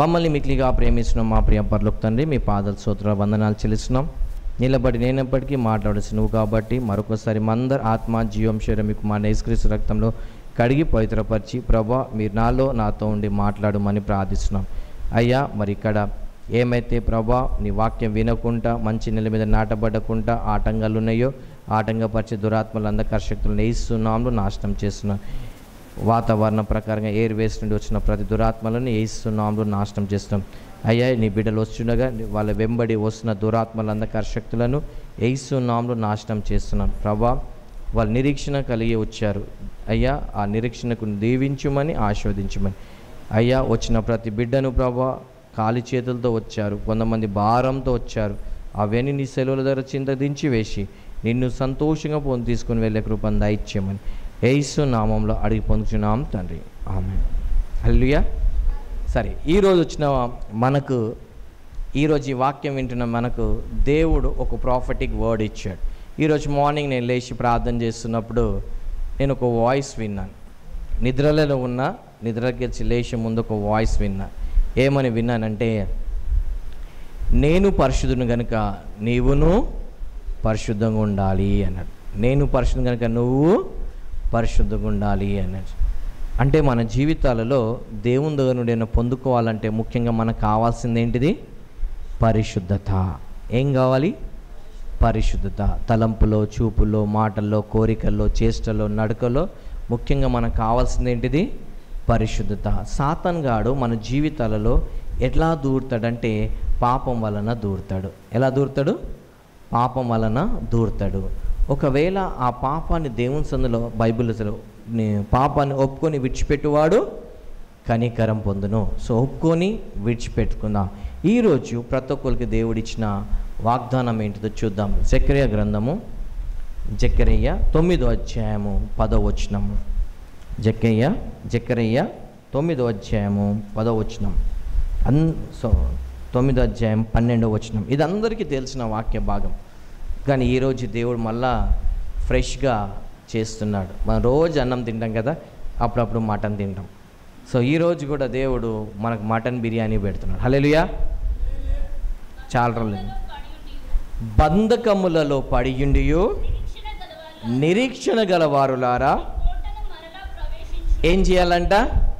మమ్మల్ని మిక్లిగా ప్రేమిస్తున్నాం మా ప్రియ పర్లోకి తండ్రి మీ పాదల సూత్ర వందనాలు చెల్లిస్తున్నాం నిలబడి నేనప్పటికీ మాట్లాడాల్సి నువ్వు కాబట్టి మరొకసారి మందరు ఆత్మ జీవం శరీరం మీకు మా నేస్క్రీస్తు రక్తంలో కడిగి పవిత్రపరిచి ప్రభా మీరు నాలో నాతో ఉండి మాట్లాడమని ప్రార్థిస్తున్నాం అయ్యా మరి ఇక్కడ ఏమైతే ప్రభా నీ వాక్యం వినకుండా మంచి నెల మీద నాటబడకుండా ఆటంకాలు ఉన్నాయో ఆటంకపరిచే దురాత్మలు అంధకర్షక్తులను వేయిస్తున్నాము నాశనం చేస్తున్నాం వాతావరణం ప్రకారంగా ఎయిర్ వేస్ట్ నుండి వచ్చిన ప్రతి దురాత్మలను వేయిస్తున్నాము నాశనం చేస్తున్నాం అయ్యా నీ బిడ్డలు వస్తుండగా వాళ్ళ వెంబడి వస్తున్న దురాత్మల అంధకర్షక్తులను వేయిస్తున్నాము నాశనం చేస్తున్నాం ప్రభా వాళ్ళు నిరీక్షణ కలిగి వచ్చారు అయ్యా ఆ నిరీక్షణకు దీవించుమని ఆస్వాదించమని అయ్యా వచ్చిన ప్రతి బిడ్డను ప్రభా ఖాళీ చేతులతో వచ్చారు కొంతమంది భారంతో వచ్చారు అవన్నీ నీ సెలవుల దగ్గర చింతదించి వేసి నిన్ను సంతోషంగా పొంది తీసుకుని వెళ్ళే కృపను దయచేయమని ఏసు నామంలో అడిగి పొందుచున్నాం తండ్రి ఆమె హల్లుయా సరే ఈరోజు వచ్చిన మనకు ఈరోజు ఈ వాక్యం వింటున్న మనకు దేవుడు ఒక ప్రాఫిటిక్ వర్డ్ ఇచ్చాడు ఈరోజు మార్నింగ్ నేను లేచి ప్రార్థన చేస్తున్నప్పుడు నేను ఒక వాయిస్ విన్నాను నిద్రలలో ఉన్న నిద్రకి లేచి ముందు ఒక వాయిస్ విన్నా ఏమని విన్నానంటే నేను పరిశుద్ధుని కనుక నీవును పరిశుద్ధంగా ఉండాలి అన్నాడు నేను పరిశుద్ధం కనుక నువ్వు పరిశుద్ధంగా ఉండాలి అన్నాడు అంటే మన జీవితాలలో దేవుని దగ్గర నుండి ఏమైనా పొందుకోవాలంటే ముఖ్యంగా మనకు కావాల్సింది ఏంటిది పరిశుద్ధత ఏం కావాలి పరిశుద్ధత తలంపులో చూపులో మాటల్లో కోరికల్లో చేష్టలో నడకలో ముఖ్యంగా మనకు కావాల్సింది ఏంటిది పరిశుద్ధత సాతన్ గాడు మన జీవితాలలో ఎట్లా దూరుతాడంటే పాపం వలన దూరుతాడు ఎలా దూరుతాడు పాపం వలన దూరుతాడు ఒకవేళ ఆ పాపాన్ని దేవుని సందులో బైబిల్ అసలు నీ పాపాన్ని ఒప్పుకొని విడిచిపెట్టువాడు కనికరం పొందును సో ఒప్పుకొని విడిచిపెట్టుకుందాం ఈరోజు ప్రతి ఒక్కరికి దేవుడిచ్చిన వాగ్దానం ఏంటిదో చూద్దాం జకర్య గ్రంథము జకరయ్య తొమ్మిదో అధ్యాయము పదో వచనము జక్కయ్య జకరయ్య తొమ్మిదో అధ్యాయము పదో వచనం అన్ సో తొమ్మిదో అధ్యాయం పన్నెండో వచనం ఇది అందరికీ తెలిసిన వాక్య భాగం కానీ ఈరోజు దేవుడు మళ్ళా ఫ్రెష్గా చేస్తున్నాడు మనం రోజు అన్నం తింటాం కదా అప్పుడప్పుడు మటన్ తింటాం సో ఈరోజు కూడా దేవుడు మనకు మటన్ బిర్యానీ పెడుతున్నాడు హలేలుయా చాలా రోజులు బంధకములలో పడియుండియో నిరీక్షణ గలవారులారా ఏం చేయాలంట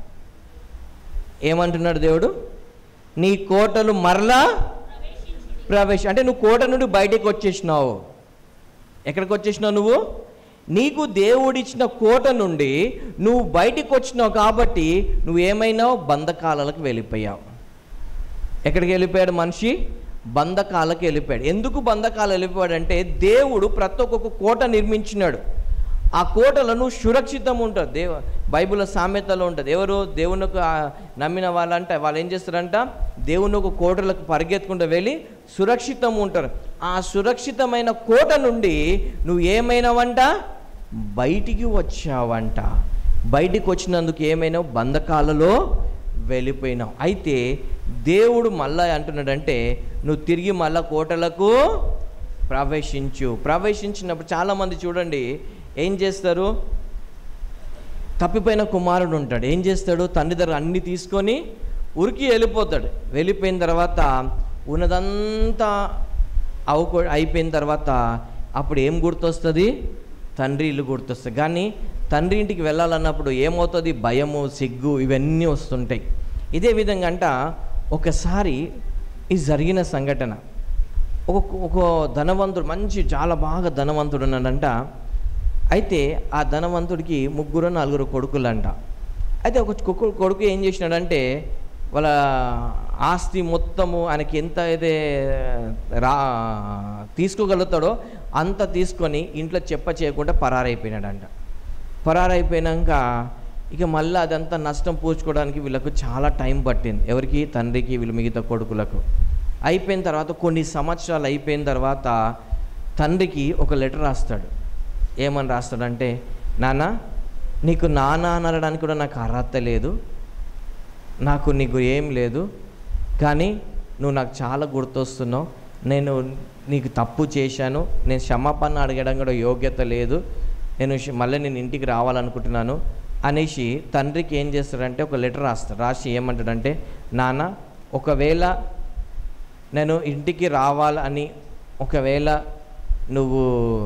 ఏమంటున్నాడు దేవుడు నీ కోటలు మరలా ప్రవేశ అంటే నువ్వు కోట నుండి బయటకు వచ్చేసినావు ఎక్కడికి వచ్చేసినావు నువ్వు నీకు దేవుడిచ్చిన కోట నుండి నువ్వు బయటికి వచ్చినావు కాబట్టి నువ్వు ఏమైనావు బంధకాలకు వెళ్ళిపోయావు ఎక్కడికి వెళ్ళిపోయాడు మనిషి బంధకాలకు వెళ్ళిపోయాడు ఎందుకు బంధకాలు వెళ్ళిపోయాడు అంటే దేవుడు ప్రతి ఒక్కొక్క కోట నిర్మించినాడు ఆ కోటలను సురక్షితం ఉంటుంది దేవ బైబిల్ సామెతలో ఉంటుంది ఎవరు దేవునికి ఆ నమ్మిన వాళ్ళంట వాళ్ళు ఏం చేస్తారంట దేవుని ఒక కోటలకు పరిగెత్తుకుంటూ వెళ్ళి సురక్షితం ఉంటారు ఆ సురక్షితమైన కోట నుండి నువ్వు ఏమైనావంట బయటికి వచ్చావంట బయటికి వచ్చినందుకు ఏమైనావు బంధకాలలో వెళ్ళిపోయినావు అయితే దేవుడు మళ్ళా అంటున్నాడంటే నువ్వు తిరిగి మళ్ళా కోటలకు ప్రవేశించు ప్రవేశించినప్పుడు చాలామంది చూడండి ఏం చేస్తారు తప్పిపోయిన కుమారుడు ఉంటాడు ఏం చేస్తాడు తండ్రి దగ్గర అన్ని తీసుకొని ఉరికి వెళ్ళిపోతాడు వెళ్ళిపోయిన తర్వాత ఉన్నదంతా అవుకో అయిపోయిన తర్వాత అప్పుడు ఏం గుర్తొస్తుంది తండ్రి ఇల్లు గుర్తొస్తుంది కానీ తండ్రి ఇంటికి వెళ్ళాలన్నప్పుడు ఏమవుతుంది భయము సిగ్గు ఇవన్నీ వస్తుంటాయి ఇదే విధంగా అంట ఒకసారి ఇది జరిగిన సంఘటన ఒక ఒక ధనవంతుడు మంచి చాలా బాగా ధనవంతుడు ఉన్నాడంట అయితే ఆ ధనవంతుడికి ముగ్గురు నలుగురు కొడుకులంట అయితే ఒక కొడుకు కొడుకు ఏం చేసినాడంటే వాళ్ళ ఆస్తి మొత్తము ఆయనకి ఎంత అయితే రా తీసుకోగలుగుతాడో అంత తీసుకొని ఇంట్లో చెప్ప చేయకుండా పరారైపోయినాడంట పరారైపోయినాక ఇక మళ్ళీ అదంతా నష్టం పూడ్చుకోవడానికి వీళ్ళకు చాలా టైం పట్టింది ఎవరికి తండ్రికి వీళ్ళు మిగతా కొడుకులకు అయిపోయిన తర్వాత కొన్ని సంవత్సరాలు అయిపోయిన తర్వాత తండ్రికి ఒక లెటర్ రాస్తాడు ఏమని రాస్తాడంటే నాన్న నీకు నాన్న అనడానికి కూడా నాకు అర్హత లేదు నాకు నీకు ఏం లేదు కానీ నువ్వు నాకు చాలా గుర్తొస్తున్నావు నేను నీకు తప్పు చేశాను నేను క్షమాపణ అడగడం కూడా యోగ్యత లేదు నేను ష- మళ్ళీ నేను ఇంటికి రావాలనుకుంటున్నాను అనేసి తండ్రికి ఏం చేస్తాడంటే ఒక లెటర్ రాస్తాడు రాసి ఏమంటాడంటే నాన్న ఒకవేళ నేను ఇంటికి రావాలని ఒకవేళ నువ్వు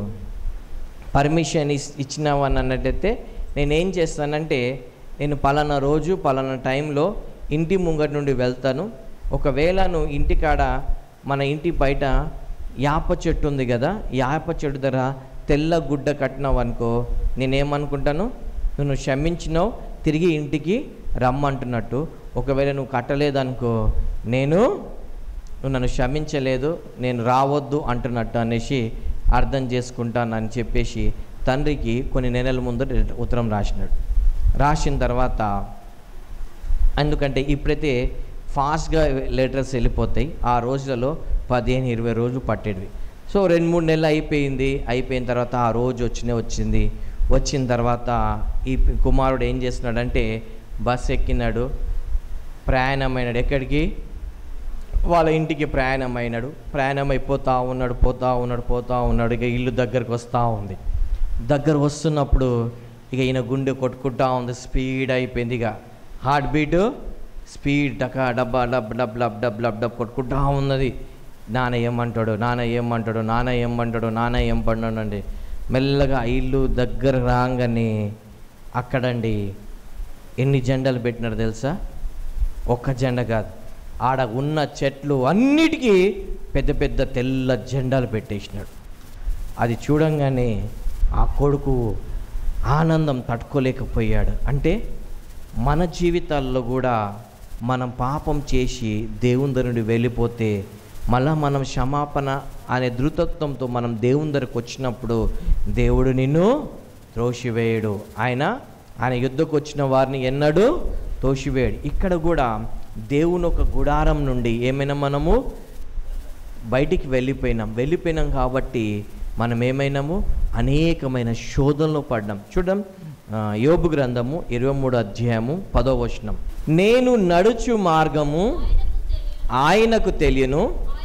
పర్మిషన్ ఇస్ ఇచ్చినావని అన్నట్టయితే నేనేం చేస్తానంటే నేను పలానా రోజు పలానా టైంలో ఇంటి ముంగటి నుండి వెళ్తాను ఒకవేళ నువ్వు ఇంటికాడ మన ఇంటి బయట యాప చెట్టు ఉంది కదా యాప చెట్టు ధర తెల్ల గుడ్డ కట్టినావు అనుకో నేనేమనుకుంటాను నువ్వు క్షమించినావు తిరిగి ఇంటికి రమ్మంటున్నట్టు ఒకవేళ నువ్వు కట్టలేదనుకో నేను నువ్వు నన్ను క్షమించలేదు నేను రావద్దు అంటున్నట్టు అనేసి అర్థం చేసుకుంటానని చెప్పేసి తండ్రికి కొన్ని నెలల ముందు ఉత్తరం రాసినాడు రాసిన తర్వాత ఎందుకంటే ఇప్పుడైతే ఫాస్ట్గా లెటర్స్ వెళ్ళిపోతాయి ఆ రోజులలో పదిహేను ఇరవై రోజులు పట్టేటివి సో రెండు మూడు నెలలు అయిపోయింది అయిపోయిన తర్వాత ఆ రోజు వచ్చినే వచ్చింది వచ్చిన తర్వాత ఈ కుమారుడు ఏం చేస్తున్నాడంటే బస్ ఎక్కినాడు ప్రయాణమైనాడు ఎక్కడికి వాళ్ళ ఇంటికి ప్రయాణం అయినాడు ప్రయాణం అయిపోతా ఉన్నాడు పోతా ఉన్నాడు పోతా ఉన్నాడు ఇక ఇల్లు దగ్గరకు వస్తూ ఉంది దగ్గర వస్తున్నప్పుడు ఇక ఈయన గుండె కొట్టుకుంటా ఉంది స్పీడ్ అయిపోయింది ఇక హార్ట్ బీట్ స్పీడ్ టక డబ్బా డబ్ డబ్ డబ్ డబ్ డబ్ డబ్ కొట్టుకుంటా ఉన్నది నాన్న ఏమంటాడు నాన్న ఏమంటాడు నాన్న ఏమంటాడు నాన్న ఏం పడినాడండి మెల్లగా ఆ ఇల్లు దగ్గర రాగానే అక్కడండి ఎన్ని జెండాలు పెట్టినారు తెలుసా ఒక్క జెండా కాదు ఆడ ఉన్న చెట్లు అన్నిటికీ పెద్ద పెద్ద తెల్ల జెండాలు పెట్టేసినాడు అది చూడంగానే ఆ కొడుకు ఆనందం తట్టుకోలేకపోయాడు అంటే మన జీవితాల్లో కూడా మనం పాపం చేసి దేవుని దగ్గర నుండి వెళ్ళిపోతే మళ్ళా మనం క్షమాపణ అనే ధృతత్వంతో మనం దేవుని దగ్గరకు వచ్చినప్పుడు దేవుడు నిన్ను త్రోసివేయడు ఆయన ఆయన యుద్ధకు వచ్చిన వారిని ఎన్నడూ తోసివేయడు ఇక్కడ కూడా దేవుని ఒక గుడారం నుండి ఏమైనా మనము బయటికి వెళ్ళిపోయినాం వెళ్ళిపోయినాం కాబట్టి మనం ఏమైనాము అనేకమైన శోధనలో పడ్డాం చూడం ఆ, యోబు గ్రంథము ఇరవై మూడు అధ్యాయము పదో వచనం నేను నడుచు మార్గము ఆయనకు తెలియను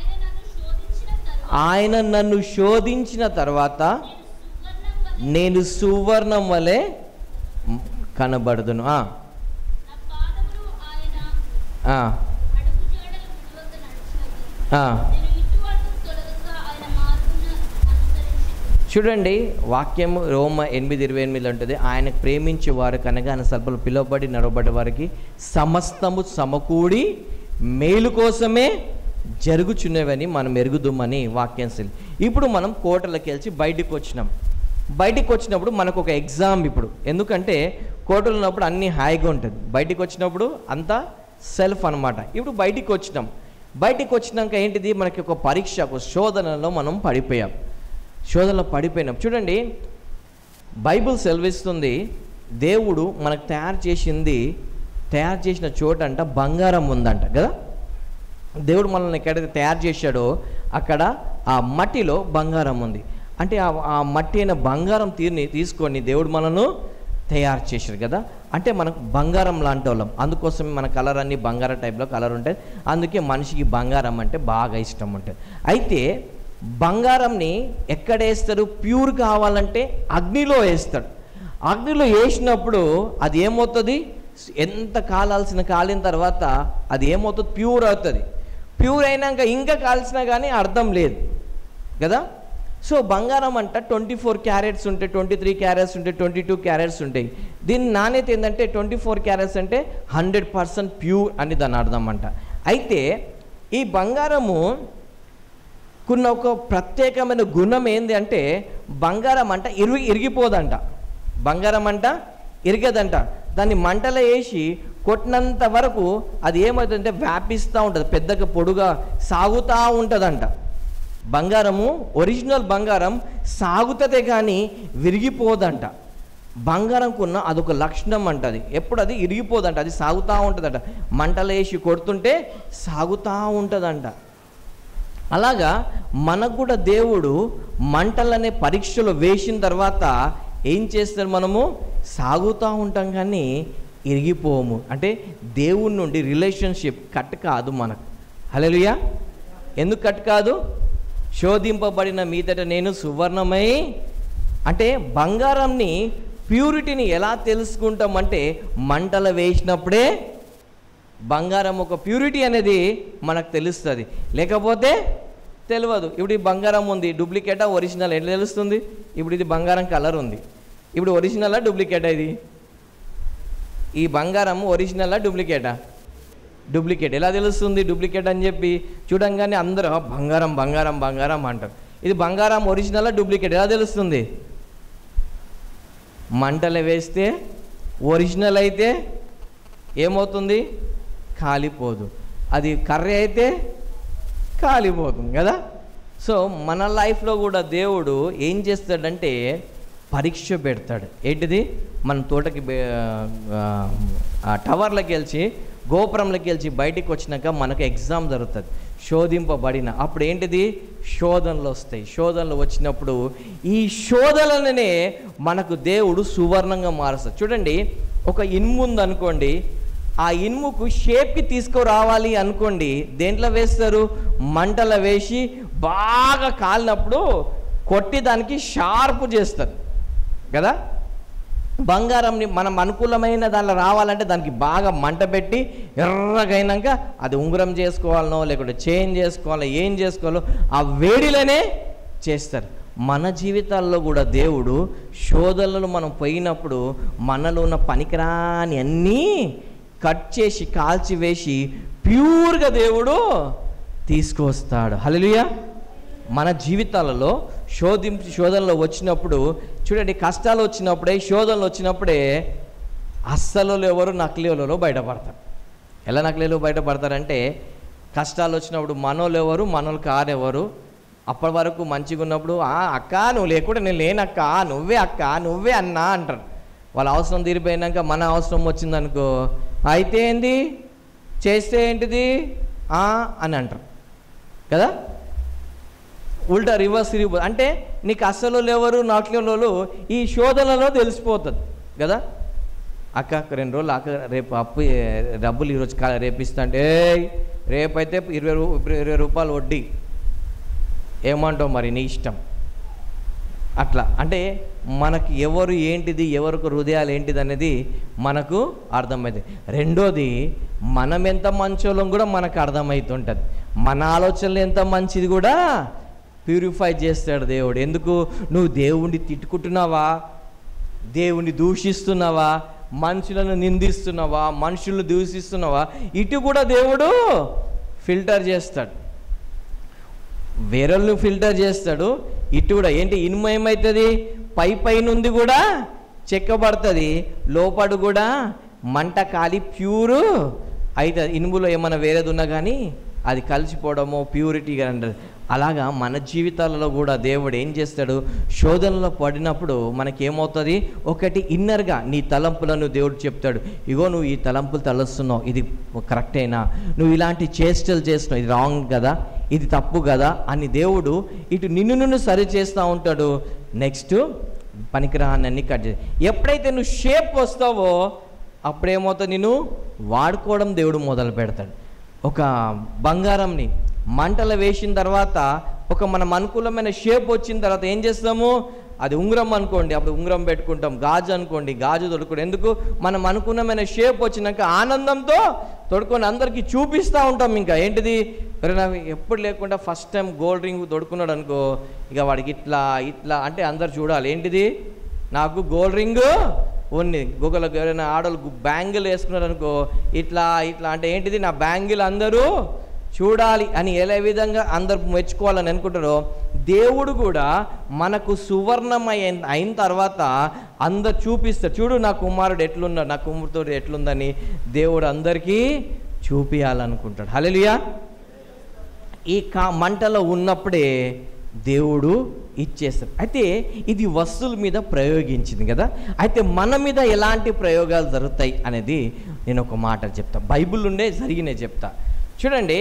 ఆయన నన్ను శోధించిన తర్వాత నేను సువర్ణం వలె కనబడదును ఆ, ఆ, ఆ. చూడండి వాక్యము రోమ ఎనిమిది ఇరవై ఎనిమిది ఉంటుంది ఆయనకు ప్రేమించే వారు కనుక ఆయన సర్పలు పిలువబడి నడవబడే వారికి సమస్తము సమకూడి మేలు కోసమే జరుగుచున్నవని మనం ఎరుగుదామని వాక్యం సెల్ ఇప్పుడు మనం కోటలోకి వెళ్ళి బయటికి వచ్చినాం బయటికి వచ్చినప్పుడు మనకు ఒక ఎగ్జామ్ ఇప్పుడు ఎందుకంటే కోటలో ఉన్నప్పుడు అన్నీ హాయిగా ఉంటుంది బయటికి వచ్చినప్పుడు అంతా సెల్ఫ్ అన్నమాట ఇప్పుడు బయటికి వచ్చినాం బయటికి వచ్చినాక ఏంటిది మనకి ఒక పరీక్ష ఒక శోధనలో మనం పడిపోయాం శోధనలో పడిపోయినాం చూడండి బైబిల్ సెలవిస్తుంది దేవుడు మనకు తయారు చేసింది తయారు చేసిన చోట అంట బంగారం ఉందంట కదా దేవుడు మనల్ని ఎక్కడైతే తయారు చేశాడో అక్కడ ఆ మట్టిలో బంగారం ఉంది అంటే ఆ ఆ మట్టి అయిన బంగారం తీరుని తీసుకొని దేవుడు మనను తయారు చేశాడు కదా అంటే మనకు బంగారం లాంటి వాళ్ళం అందుకోసమే మన కలర్ అన్ని బంగారం టైప్లో కలర్ ఉంటుంది అందుకే మనిషికి బంగారం అంటే బాగా ఇష్టం ఉంటుంది అయితే బంగారంని ఎక్కడ వేస్తాడు ప్యూర్ కావాలంటే అగ్నిలో వేస్తాడు అగ్నిలో వేసినప్పుడు అది ఏమవుతుంది ఎంత కాలాల్సిన కాలిన తర్వాత అది ఏమవుతుంది ప్యూర్ అవుతుంది ప్యూర్ అయినాక ఇంకా కాల్చినా కానీ అర్థం లేదు కదా సో బంగారం అంట ట్వంటీ ఫోర్ క్యారెట్స్ ఉంటాయి ట్వంటీ త్రీ క్యారెట్స్ ఉంటాయి ట్వంటీ టూ క్యారెట్స్ ఉంటాయి దీని నాణ్యత ఏంటంటే ట్వంటీ ఫోర్ క్యారెట్స్ అంటే హండ్రెడ్ పర్సెంట్ ప్యూర్ అని దాని అర్థం అంట అయితే ఈ బంగారము కొన్ని ఒక ప్రత్యేకమైన గుణం ఏంది అంటే బంగారం అంట ఇరిగి ఇరిగిపోదంట బంగారం అంట ఇరిగదంట దాన్ని మంటలో వేసి కొట్టినంత వరకు అది ఏమవుతుందంటే వ్యాపిస్తూ ఉంటుంది పెద్దగా పొడుగా సాగుతూ ఉంటుందంట బంగారము ఒరిజినల్ బంగారం సాగుతుంది కానీ విరిగిపోదంట బంగారంకున్న అదొక లక్షణం అంటది ఎప్పుడు అది ఇరిగిపోదంట అది సాగుతూ ఉంటుందంట మంటలో వేసి కొడుతుంటే సాగుతూ ఉంటుందంట అలాగా మనకు కూడా దేవుడు మంటలనే పరీక్షలు వేసిన తర్వాత ఏం చేస్తారు మనము సాగుతూ ఉంటాం కానీ ఇరిగిపోము అంటే దేవుని నుండి రిలేషన్షిప్ కట్ కాదు మనకు హలోయా ఎందుకు కట్ కాదు శోధింపబడిన మీదట నేను సువర్ణమై అంటే బంగారంని ప్యూరిటీని ఎలా తెలుసుకుంటామంటే మంటలు వేసినప్పుడే బంగారం ఒక ప్యూరిటీ అనేది మనకు తెలుస్తుంది లేకపోతే తెలియదు ఇప్పుడు ఈ బంగారం ఉంది డూప్లికేటా ఒరిజినల్ ఎట్లా తెలుస్తుంది ఇప్పుడు ఇది బంగారం కలర్ ఉంది ఇప్పుడు ఒరిజినలా డూప్లికేటా ఇది ఈ బంగారం ఒరిజినలా డూప్లికేటా డూప్లికేట్ ఎలా తెలుస్తుంది డూప్లికేట్ అని చెప్పి చూడంగానే అందరూ "ఆ, బంగారం బంగారం బంగారం అంటారు ఇది బంగారం ఒరిజినలా డూప్లికేట్ ఎలా తెలుస్తుంది మంటలు వేస్తే ఒరిజినల్ అయితే ఏమవుతుంది కాలిపోదు అది కర్రీ అయితే కాలిపోతుంది కదా సో మన లైఫ్లో కూడా దేవుడు ఏం చేస్తాడంటే పరీక్ష పెడతాడు ఏంటిది మన తోటకి బే- ఆ, ఆ టవర్లకి వెళ్ళి గోపురంలోకి వెళ్ళి బయటికి వచ్చినాక మనకు ఎగ్జామ్ జరుగుతుంది శోధింపబడిన అప్పుడు ఏంటిది శోధనలు వస్తాయి శోధనలు వచ్చినప్పుడు ఈ శోధనలనే మనకు దేవుడు సువర్ణంగా మారుస్తాడు చూడండి ఒక ఇనుము ఉంది అనుకోండి ఆ ఇనుముకు షేప్కి తీసుకురావాలి అనుకోండి దేంట్లో వేస్తారు మంటలో వేసి బాగా కాలినప్పుడు కొట్టి దానికి షార్ప్ చేస్తారు కదా బంగారంని మనం అనుకూలమైన దానిలో రావాలంటే దానికి బాగా మంట పెట్టి ఎర్రగైనాక అది ఉంగరం చేసుకోవాలనో లేకుంటే చేంజ్ చేసుకోవాలో ఏం చేసుకోవాలో ఆ వేడిలోనే చేస్తారు మన జీవితాల్లో కూడా దేవుడు శోధనలు మనం పోయినప్పుడు మనలో ఉన్న పనికిరాని అన్నీ కట్ చేసి కాల్చి వేసి ప్యూర్గా దేవుడు తీసుకొస్తాడు హల్లెలూయా మన జీవితాలలో శోధింపు శోధనలు వచ్చినప్పుడు చూడండి కష్టాలు వచ్చినప్పుడే శోధనలు వచ్చినప్పుడే అస్సలు ఎవరు నకిలీలలో బయటపడతారు ఎలా నకిలీలు బయటపడతారంటే కష్టాలు వచ్చినప్పుడు మనోళ్ళు ఎవరు మనోళ్ళు కారెవరు అప్పటి వరకు మంచిగా ఉన్నప్పుడు "ఆ, అక్క నువ్వు లేకుండా నేను లేనక్క నువ్వే అక్క నువ్వే అన్నా అంటారు వాళ్ళ అవసరం తీరిపోయినాక మన అవసరం వచ్చిందనుకో అయితే ఏంది చేస్తే ఏంటిది "ఆ" అని అంటారు కదా ఉల్టా రివర్స్ తిరిగిపోతుంది అంటే నీకు అస్సలు లేవరు నాట్యంలో ఈ శోధనలో తెలిసిపోతుంది కదా అక్క రెండు రోజులు అక్క రేపు అప్పు ఏ- డబ్బులు ఈరోజు కా- రేపు ఇస్తా అంటే "ఏయ్, రేపైతే ఇరవై రూ ఇరవై రూపాయలు వడ్డీ ఏమంటావు మరి నీ ఇష్టం అట్లా అంటే మనకి ఎవరు ఏంటిది ఎవరికి హృదయాలు ఏంటిది అనేది మనకు అర్థమైంది రెండోది మనం ఎంత మంచోళ్ళం కూడా మనకు అర్థమవుతుంటుంది మన ఆలోచనలు ఎంత మంచిది కూడా ప్యూరిఫై చేస్తాడు దేవుడు ఎందుకు నువ్వు దేవుణ్ణి తిట్టుకుంటున్నావా దేవుణ్ణి దూషిస్తున్నావా మనుషులను నిందిస్తున్నావా మనుషులను దూషిస్తున్నావా ఇటు కూడా దేవుడు ఫిల్టర్ చేస్తాడు వేరొల్ని ఫిల్టర్ చేస్తాడు ఇటు కూడా ఏంటి ఇనుము ఏమవుతుంది పై పై నుండి కూడా చెక్కబడుతుంది లోపడు కూడా మంట కాలి ప్యూరు అయితే ఇనుములో ఏమైనా వేరేది ఉన్నా కానీ అది కలిసిపోవడమో ప్యూరిటీ అంటారు అలాగా మన జీవితాలలో కూడా దేవుడు ఏం చేస్తాడు శోధనలో పడినప్పుడు మనకేమవుతుంది ఒకటి ఇన్నర్గా నీ తలంపులను దేవుడు చెప్తాడు ఇగో నువ్వు ఈ తలంపులు తలస్తున్నావు ఇది కరెక్టేనా నువ్వు ఇలాంటి చేష్టలు చేస్తున్నావు ఇది రాంగ్ కదా ఇది తప్పు కదా అని దేవుడు ఇటు నిన్ను నిన్ను సరి చేస్తూ ఉంటాడు నెక్స్ట్ పనికిరాన్ని కట్ చేసి ఎప్పుడైతే నువ్వు షేప్ వస్తావో అప్పుడేమవుతుంది నేను వాడుకోవడం దేవుడు మొదలు పెడతాడు ఒక బంగారంని మంటలు వేసిన తర్వాత ఒక మనం అనుకూలమైన షేప్ వచ్చిన తర్వాత ఏం చేస్తాము అది ఉంగరం అనుకోండి అప్పుడు ఉంగరం పెట్టుకుంటాం గాజు అనుకోండి గాజు తొడుకోండి ఎందుకు మనం అనుకున్నమైన షేప్ వచ్చినాక ఆనందంతో తొడుకొని అందరికీ చూపిస్తూ ఉంటాం ఇంకా ఏంటిది ఎవరైనా ఎప్పుడు లేకుండా ఫస్ట్ టైం గోల్డ్ రింగ్ తొడుకున్నాడు అనుకో ఇక వాడికి ఇట్లా ఇట్లా అంటే అందరు చూడాలి ఏంటిది నాకు గోల్డ్ రింగ్ ఉంది గూగుల్లో ఎవరైనా ఆడవాళ్ళు బ్యాంగిల్ వేసుకున్నారు అనుకో ఇట్లా ఇట్లా అంటే ఏంటిది నా బ్యాంగిల్ అందరూ చూడాలి అని ఏ విధంగా అందరు మెచ్చుకోవాలని అనుకుంటారో దేవుడు కూడా మనకు సువర్ణమయ అయిన తర్వాత అందరు చూపిస్తారు చూడు నా కుమారుడు ఎట్లున్నాడు నా కుమారుడు ఎట్లుందని దేవుడు అందరికీ చూపియాలనుకుంటాడు హల్లెలూయా ఈ కా మంటలో ఉన్నప్పుడే దేవుడు ఇచ్చేస్తాడు అయితే ఇది వస్తువుల మీద ప్రయోగించింది కదా అయితే మన మీద ఎలాంటి ప్రయోగాలు జరుగుతాయి అనేది నేను ఒక మాట చెప్తా బైబిల్ ఉండే జరిగినే చెప్తా చూడండి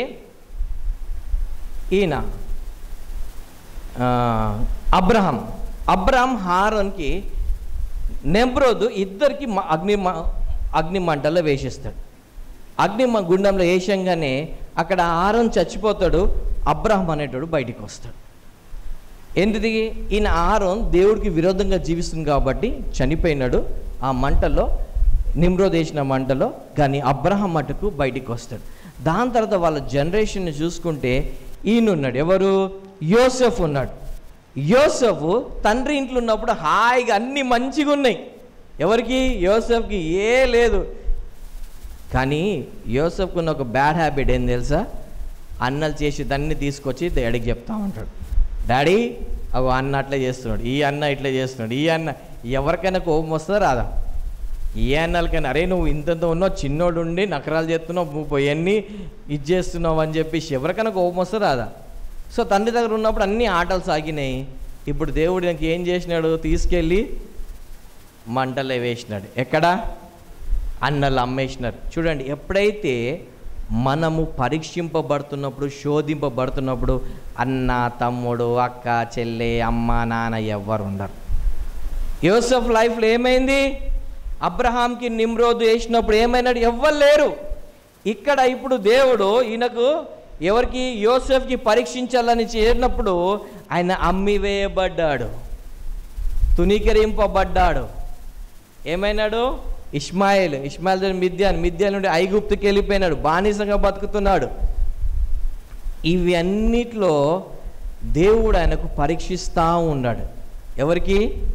ఈయన ఆ, అబ్రహం అబ్రహం హారోన్కి నెబ్రోదు ఇద్దరికి మ- అగ్ని మ- అగ్ని మంటల్లో వేసేస్తాడు అగ్ని మ- గుండంలో వేసంగానే అక్కడ ఆరోన్ చచ్చిపోతాడు అబ్రహం అనేటోడు బయటికి వస్తాడు ఎందుది ఈయన ఆరోన్ దేవుడికి విరోధంగా జీవిస్తుంది కాబట్టి చనిపోయినాడు ఆ మంటల్లో నిమ్రోద్ వేసిన మంటలో కానీ అబ్రహం మటుకు బయటికి వస్తాడు దాని తర్వాత వాళ్ళ జనరేషన్ని చూసుకుంటే ఈయన ఉన్నాడు ఎవరు యోసెఫ్ ఉన్నాడు యోసెఫ్ తండ్రి ఇంట్లో ఉన్నప్పుడు హాయిగా అన్నీ మంచిగా ఉన్నాయి ఎవరికి యోసెఫ్కి ఏ లేదు కానీ యోసెఫ్కి ఉన్న ఒక బ్యాడ్ హ్యాబిట్ ఏం తెలుసా అన్నలు చేసి దాన్ని తీసుకొచ్చి డాడీకి చెప్తా ఉంటాడు డాడీ అవి అన్న అట్లా చేస్తున్నాడు ఈ అన్న ఇట్లా చేస్తున్నాడు ఈ అన్న ఎవరికైనా కోపం వస్తుందా రాదా ఏ అన్నలకైనా అరే నువ్వు ఇంతంత ఉన్నావు చిన్నోడు ఉండి నకరాలు చేస్తున్నావు నువ్వు ఇవన్నీ ఇది చేస్తున్నావు అని చెప్పేసి ఎవరికైనా కోపం వస్తుందా రాదా సో తండ్రి దగ్గర ఉన్నప్పుడు అన్ని ఆటలు సాగినాయి ఇప్పుడు దేవుడు నాకు ఏం చేసినాడు తీసుకెళ్ళి మంటలో వేసినాడు ఎక్కడా అన్నలు అమ్మేసినారు చూడండి ఎప్పుడైతే మనము పరీక్షింపబడుతున్నప్పుడు శోధింపబడుతున్నప్పుడు అన్న తమ్ముడు అక్క చెల్లె అమ్మ నాన్న ఎవ్వరు ఉండరు యోసఫ్ లైఫ్లో ఏమైంది అబ్రహాంకి నిమ్రోదు వేసినప్పుడు ఏమైనాడు ఎవ్వరు లేరు ఇక్కడ ఇప్పుడు దేవుడు ఈయనకు ఎవరికి యోసెఫ్కి పరీక్షించాలని చేరినప్పుడు ఆయన అమ్మివేయబడ్డాడు తునీకరింపబడ్డాడు ఏమైనాడు ఇస్మాయిల్ ఇస్మాయిల్ దగ్గర మిద్యాన్ మిద్యాన్ నుండి ఐగుప్తుకి వెళ్ళిపోయినాడు బానిసంగా బతుకుతున్నాడు ఇవి అన్నిట్లో దేవుడు ఆయనకు పరీక్షిస్తూ ఉన్నాడు ఎవరికి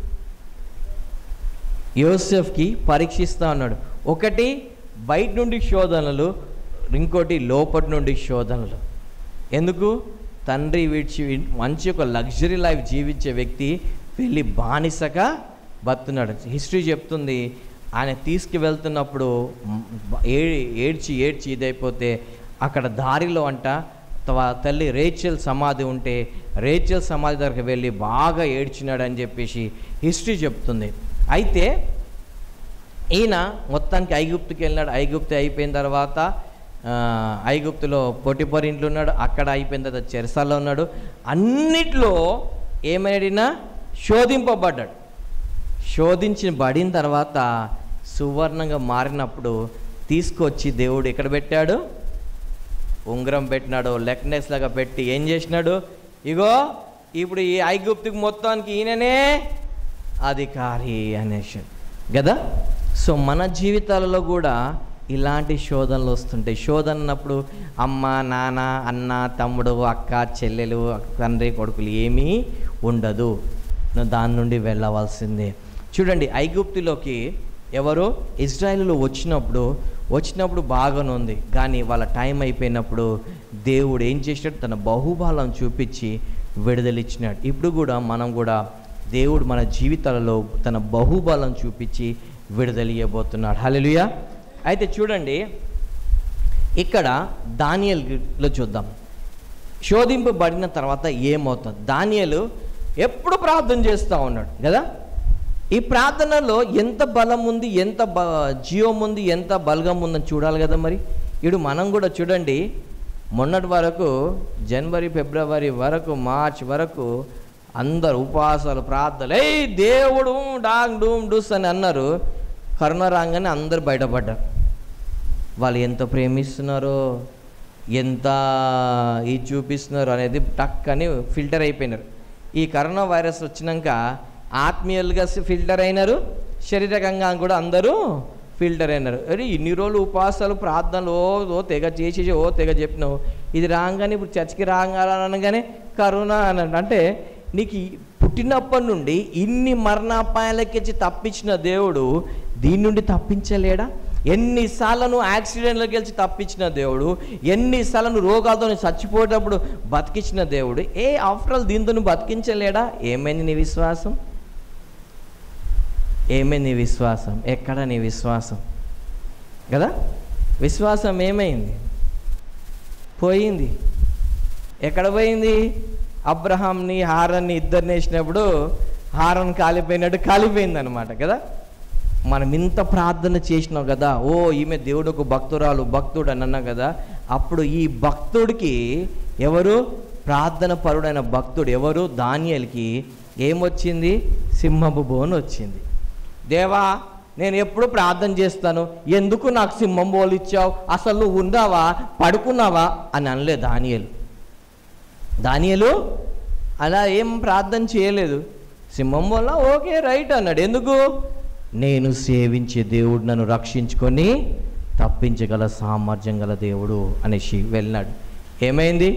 యోసెఫ్కి పరీక్షిస్తూ ఉన్నాడు ఒకటి బయట నుండి శోధనలు ఇంకోటి లోపటి నుండి శోధనలు ఎందుకు తండ్రి విడిచి మంచి ఒక లగ్జరీ లైఫ్ జీవించే వ్యక్తి వెళ్ళి బానిసగా బతున్నాడు హిస్టరీ చెప్తుంది ఆయన తీసుకువెళ్తున్నప్పుడు ఏ ఏడ్చి ఏడ్చి ఇదైపోతే అక్కడ దారిలో అంట తవ తల్లి రేచల్ సమాధి ఉంటే రేచల్ సమాధి దగ్గరికి వెళ్ళి బాగా ఏడ్చినాడు అని చెప్పేసి హిస్టరీ చెప్తుంది అయితే ఈయన మొత్తానికి ఐగుప్తుకి వెళ్ళినాడు ఐగుప్తు అయిపోయిన తర్వాత ఆ, ఐగుప్తులో పొటిపొరి ఇంట్లో ఉన్నాడు అక్కడ అయిపోయిన తర్వాత చెరసాల్లో ఉన్నాడు అన్నిట్లో ఏమైనా శోధింపబడ్డాడు శోధించి పడిన తర్వాత సువర్ణంగా మారినప్పుడు తీసుకొచ్చి దేవుడు ఎక్కడ పెట్టాడు ఉంగరం పెట్టినాడు లెక్నెస్ లాగా పెట్టి ఏం చేసినాడు ఇగో ఇప్పుడు ఈ ఐగుప్తుకి మొత్తానికి ఈయననే అధికారి అనేసి కదా సో మన జీవితాలలో కూడా ఇలాంటి శోధనలు వస్తుంటాయి శోధన అన్నప్పుడు అమ్మ నాన్న అన్న తమ్ముడు అక్క చెల్లెలు తండ్రి కొడుకులు ఏమీ ఉండదు నువ్వు దాని నుండి వెళ్ళవలసిందే చూడండి ఐగుప్తులోకి ఎవరో ఇజ్రాయిల్లో వచ్చినప్పుడు వచ్చినప్పుడు బాగానే ఉంది కానీ వాళ్ళ టైం అయిపోయినప్పుడు దేవుడు ఏం చేసినాడు తన బహుబలం చూపించి విడుదలిచ్చినాడు ఇప్పుడు కూడా మనం కూడా దేవుడు మన జీవితాలలో తన బహుబలం చూపించి విడుదలియబోతున్నాడు హల్లెలూయా అయితే చూడండి ఇక్కడ దానియల్లో చూద్దాం శోధింపబడిన తర్వాత ఏమవుతుంది దానియలు ఎప్పుడు ప్రార్థన చేస్తూ ఉన్నాడు కదా ఈ ప్రార్థనలో ఎంత బలం ఉంది ఎంత బ జీవం ఉంది ఎంత బలగం ఉందని చూడాలి కదా మరి ఇప్పుడు మనం కూడా చూడండి మొన్నటి వరకు జనవరి ఫిబ్రవరి వరకు మార్చ్ వరకు అందరు ఉపవాసాలు ప్రార్థనలు ఏయ్ దేవుడు డాంగ్ డూమ్ డూస్ అని అన్నారు కరోనా రాగానే అందరు బయటపడ్డారు వాళ్ళు ఎంత ప్రేమిస్తున్నారో ఎంత ఇది చూపిస్తున్నారు అనేది టక్ అని ఫిల్టర్ అయిపోయినారు ఈ కరోనా వైరస్ వచ్చినాక ఆత్మీయులుగా ఫిల్టర్ అయినారు శారీరకంగా కూడా అందరూ ఫిల్టర్ అయినారు అరే ఇన్ని రోజులు ఉపవాసాలు ప్రార్థనలు ఓ ఓ తెగ చేసేసి ఓ తెగ చెప్పినావు ఇది రాగానే ఇప్పుడు చర్చికి రాగానే కరోనా అని అంటే నీకు ఈ పుట్టినప్పటి నుండి ఇన్ని మరణాపాయాలకిచ్చి తప్పించిన దేవుడు దీని నుండి తప్పించలేడా ఎన్నిసార్లు నువ్వు యాక్సిడెంట్లోకి గెలిచి తప్పించిన దేవుడు ఎన్నిసార్లు నువ్వు రోగాలతో నువ్వు చచ్చిపోయేటప్పుడు బతికించిన దేవుడు ఏ ఆఫ్టర్ ఆల్ దీంతో నువ్వు బతికించలేడా ఏమైంది నీ విశ్వాసం ఏమైంది నీ విశ్వాసం ఎక్కడ నీ విశ్వాసం కదా విశ్వాసం ఏమైంది పోయింది ఎక్కడ పోయింది అబ్రహాంని హారాన్ని ఇద్దరిని వేసినప్పుడు హారం కాలిపోయినట్టు కాలిపోయింది అనమాట కదా మనం ఇంత ప్రార్థన చేసినాం కదా ఓ ఈమె దేవుడు ఒక భక్తురాలు భక్తుడు అని అన్నాం కదా అప్పుడు ఈ భక్తుడికి ఎవరు ప్రార్థన పరుడైన భక్తుడు ఎవరు దానియలకి ఏమొచ్చింది సింహపు బోన్ వచ్చింది దేవా నేను ఎప్పుడు ప్రార్థన చేస్తాను ఎందుకు నాకు సింహం బోలు ఇచ్చావు అసలు నువ్వు ఉన్నావా పడుకున్నావా అని అనలే దానియలు దానియలు అలా ఏం ప్రార్థన చేయలేదు సింహం వల్ల ఓకే రైట్ అన్నాడు ఎందుకు నేను సేవించే దేవుడు నన్ను రక్షించుకొని తప్పించగల సామర్థ్యం గల దేవుడు అనేసి వెళ్ళినాడు ఏమైంది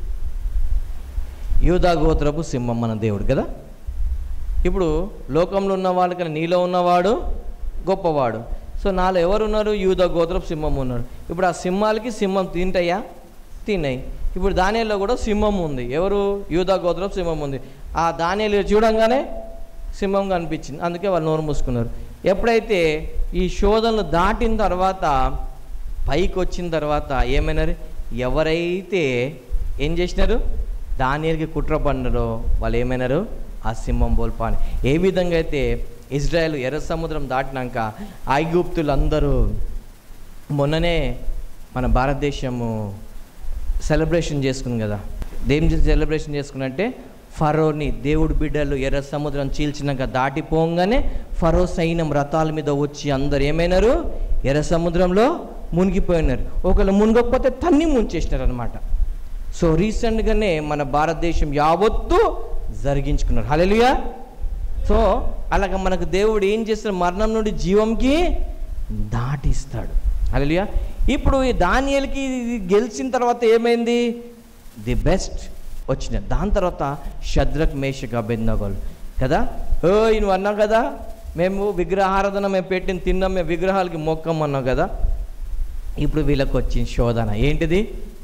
యూదా గోత్రపు సింహం మన దేవుడు కదా ఇప్పుడు లోకంలో ఉన్న వాళ్ళకన్నా నీలో ఉన్నవాడు గొప్పవాడు సో నాలో ఎవరు ఉన్నారు యూదా గోత్రపు సింహం ఉన్నాడు ఇప్పుడు ఆ సింహాలకి సింహం తింటాయా తిన్నాయి ఇప్పుడు దానిలో కూడా సింహం ఉంది ఎవరు యూదా గోత్రపు సింహం ఉంది ఆ దానిలో చూడంగానే సింహం కనిపించింది అందుకే వాళ్ళు నోరు మూసుకున్నారు ఎప్పుడైతే ఈ శోధనలు దాటిన తర్వాత పైకి వచ్చిన తర్వాత ఏమైనారు ఎవరైతే ఏం చేసినారు దానికి కుట్ర పడినారో వాళ్ళు ఏమైనారు ఆ సింహం బోల్పాని ఏ విధంగా అయితే ఇజ్రాయెల్ ఎర్ర సముద్రం దాటినాక ఐగుప్తులు అందరూ మొన్ననే మన భారతదేశము సెలబ్రేషన్ చేసుకుంది కదా దేం సెలబ్రేషన్ చేసుకున్నంటే ఫరోని దేవుడి బిడ్డలు ఎర్ర సముద్రం చీల్చినాక దాటిపోగానే ఫరో సైన్యం రథాల మీద వచ్చి అందరు ఏమైనారు ఎర్ర సముద్రంలో మునిగిపోయినారు ఒకళ్ళు మునగకపోతే తన్ని ముంచేసినారు అనమాట సో రీసెంట్గానే మన భారతదేశం యావత్తు జరిగించుకున్నారు హల్లెలూయా సో అలాగ మనకు దేవుడు ఏం చేస్తాడు మరణం నుండి జీవంకి దాటిస్తాడు హల్లెలూయా ఇప్పుడు ఈ దానియలకి ఇది గెలిచిన తర్వాత ఏమైంది ది బెస్ట్ వచ్చిన దాని తర్వాత శద్రక్ మేషక్ అభిన్నగోలు కదా ఓ నువ్వు అన్నావు కదా మేము విగ్రహారాధన మేము పెట్టిన తిన్నాం మేము విగ్రహాలకి మొక్కం అన్నావు కదా ఇప్పుడు వీళ్ళకి వచ్చిన శోధన ఏంటిది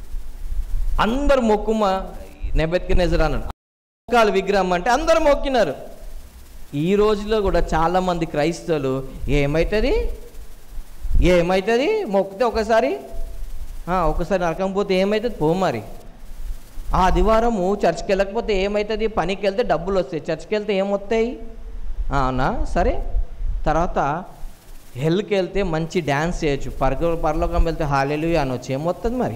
అందరు మొక్కుమ నెబెత్కి నెజర్ అన్నాడు మొక్కాలి విగ్రహం అంటే అందరు మొక్కినారు ఈ రోజులో కూడా చాలామంది క్రైస్తవులు ఏమవుతుంది ఏమవుతుంది మొక్కితే ఒకసారి ఆ, ఒకసారి నరకం పోతే ఏమవుతుంది పో మరి ఆదివారము చర్చ్కి వెళ్ళకపోతే ఏమవుతుంది పనికి వెళ్తే డబ్బులు వస్తాయి చర్చ్కి వెళ్తే ఏమొస్తాయి అవునా సరే తర్వాత హెల్కి వెళ్తే మంచి డ్యాన్స్ చేయొచ్చు పరగ పరలోకం వెళ్తే హాలేలు అనొచ్చు ఏమొస్తుంది మరి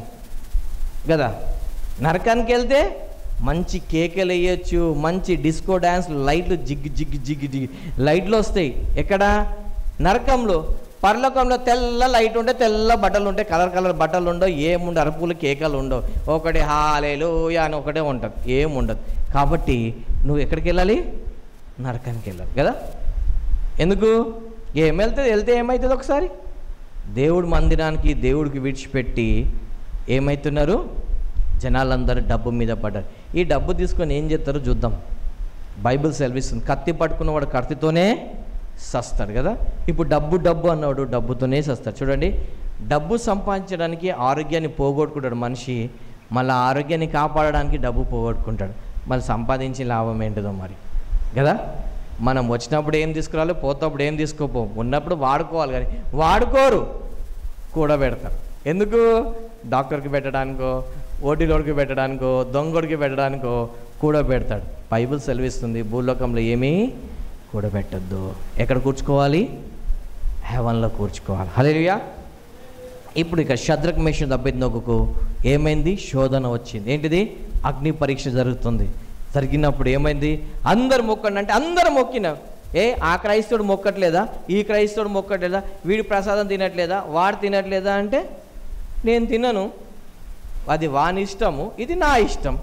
కదా నరకానికి వెళ్తే మంచి కేకలు వేయచ్చు మంచి డిస్కో డ్యాన్స్ లైట్లు జిగ్గి జిగ్గి జిగ్గి జిగ్గి లైట్లు వస్తాయి ఎక్కడ నరకంలో పరలోకంలో తెల్ల లైట్ ఉంటే తెల్ల బట్టలు ఉంటాయి కలర్ కలర్ బట్టలు ఉండవు ఏముండవు అరుపులు కేకలు ఉండవు ఒకటి హాలేలు అని ఒకటే ఉంటుంది ఏముండదు కాబట్టి నువ్వు ఎక్కడికి వెళ్ళాలి నరకానికి వెళ్ళాలి కదా ఎందుకు ఏం వెళ్తుంది వెళ్తే ఏమవుతుంది ఒకసారి దేవుడి మందిరానికి దేవుడికి విడిచిపెట్టి ఏమవుతున్నారు జనాలందరూ డబ్బు మీద పడ్డారు ఈ డబ్బు తీసుకొని ఏం చేస్తారో చూద్దాం బైబిల్ సెలవిస్తుంది కత్తి పట్టుకున్నవాడు కత్తితోనే సస్తాడు కదా ఇప్పుడు డబ్బు డబ్బు అన్నవాడు డబ్బుతోనే సస్తాడు చూడండి డబ్బు సంపాదించడానికి ఆరోగ్యాన్ని పోగొట్టుకుంటాడు మనిషి మళ్ళీ ఆరోగ్యాన్ని కాపాడడానికి డబ్బు పోగొట్టుకుంటాడు మళ్ళీ సంపాదించి లాభం ఏంటిదో మరి కదా మనం వచ్చినప్పుడు ఏం తీసుకురావాలి పోతప్పుడు ఏం తీసుకోపో ఉన్నప్పుడు వాడుకోవాలి కానీ వాడుకోరు కూడబెడతారు ఎందుకు డాక్టర్కి పెట్టడానికో ఓటీలోడికి పెట్టడానికో దొంగోడికి పెట్టడానికో కూడబెడతాడు బైబిల్ సెలవిస్తుంది భూలోకంలో ఏమీ కూడబెట్టద్దు ఎక్కడ కూర్చుకోవాలి హెవెన్లో కూర్చుకోవాలి హలేలుయా ఇప్పుడు ఇక శద్రక్ మేషం దబ్బెద్నొకకు ఏమైంది శోధన వచ్చింది ఏంటిది అగ్ని పరీక్ష జరుగుతుంది జరిగినప్పుడు ఏమైంది అందరు మొక్కండి అంటే అందరు మొక్కిన ఏ ఆ క్రైస్తవుడు మొక్కట్లేదా ఈ క్రైస్తవుడు మొక్కట్లేదా వీడి ప్రసాదం తినట్లేదా వాడు తినట్లేదా అంటే నేను తినను అది వాని ఇష్టము ఇది నా ఇష్టం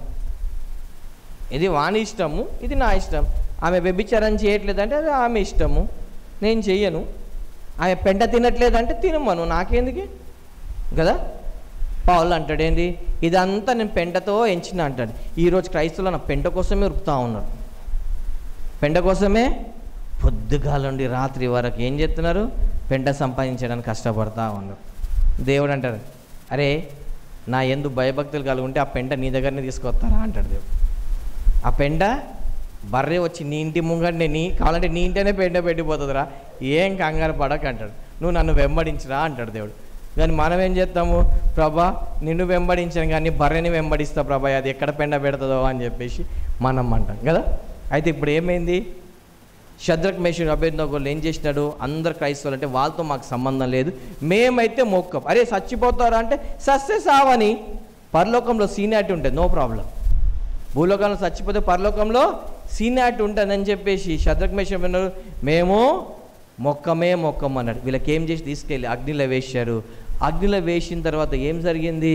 ఇది వాని ఇష్టము ఇది నా ఇష్టం ఆమె వ్యభిచారం చేయట్లేదంటే అది ఆమె ఇష్టము నేను చెయ్యను ఆమె పెంట తినట్లేదంటే తినమను నాకేందుకు కదా పావులు అంటాడు ఏంది ఇదంతా నేను పెంటతో ఎంచిన అంటాడు ఈరోజు క్రైస్తవులు నా పెంట కోసమే ఉరుకుతా ఉన్నారు పెంట కోసమే పొద్దుగాలండి రాత్రి వరకు ఏం చేస్తున్నారు పెంట సంపాదించడానికి కష్టపడతా ఉన్నారు దేవుడు అంటాడు అరే నా ఎందు భయభక్తులు కలిగి ఉంటే ఆ పెంట నీ దగ్గరనే తీసుకొస్తారా అంటాడు దేవుడు ఆ పెంట బర్రె వచ్చి నీ ఇంటి ముంగంటే నీ కావాలంటే నీ ఇంటనే పెంట పెట్టిపోతుందిరా ఏం కంగారు పడక అంటాడు నువ్వు నన్ను వెంబడించరా అంటాడు దేవుడు కానీ మనం ఏం చేస్తాము ప్రభా నిన్ను వెంబడించాను కానీ బర్రెని వెంబడిస్తా ప్రభా అది ఎక్కడ పెండ పెడుతుందో అని చెప్పేసి మనం అంటాం కదా అయితే ఇప్పుడు ఏమైంది శద్రక్ మేషుడు అభ్యర్థి ఏం చేసినాడు అందరు క్రైస్తవులు అంటే వాళ్ళతో మాకు సంబంధం లేదు మేమైతే మొక్కం అరే చచ్చిపోతారా అంటే సస్సే సావని పరలోకంలో సీనియారిటీ ఉంటుంది నో ప్రాబ్లం భూలోకంలో చచ్చిపోతే పరలోకంలో సీనియారిటీ ఉంటుందని చెప్పేసి శద్రక్ మేషం అన్నారు మేము మొక్కమే మొక్కం అన్నాడు వీళ్ళకి ఏం చేసి తీసుకెళ్ళి అగ్నిలో వేశారు అగ్నిలో వేసిన తర్వాత ఏం జరిగింది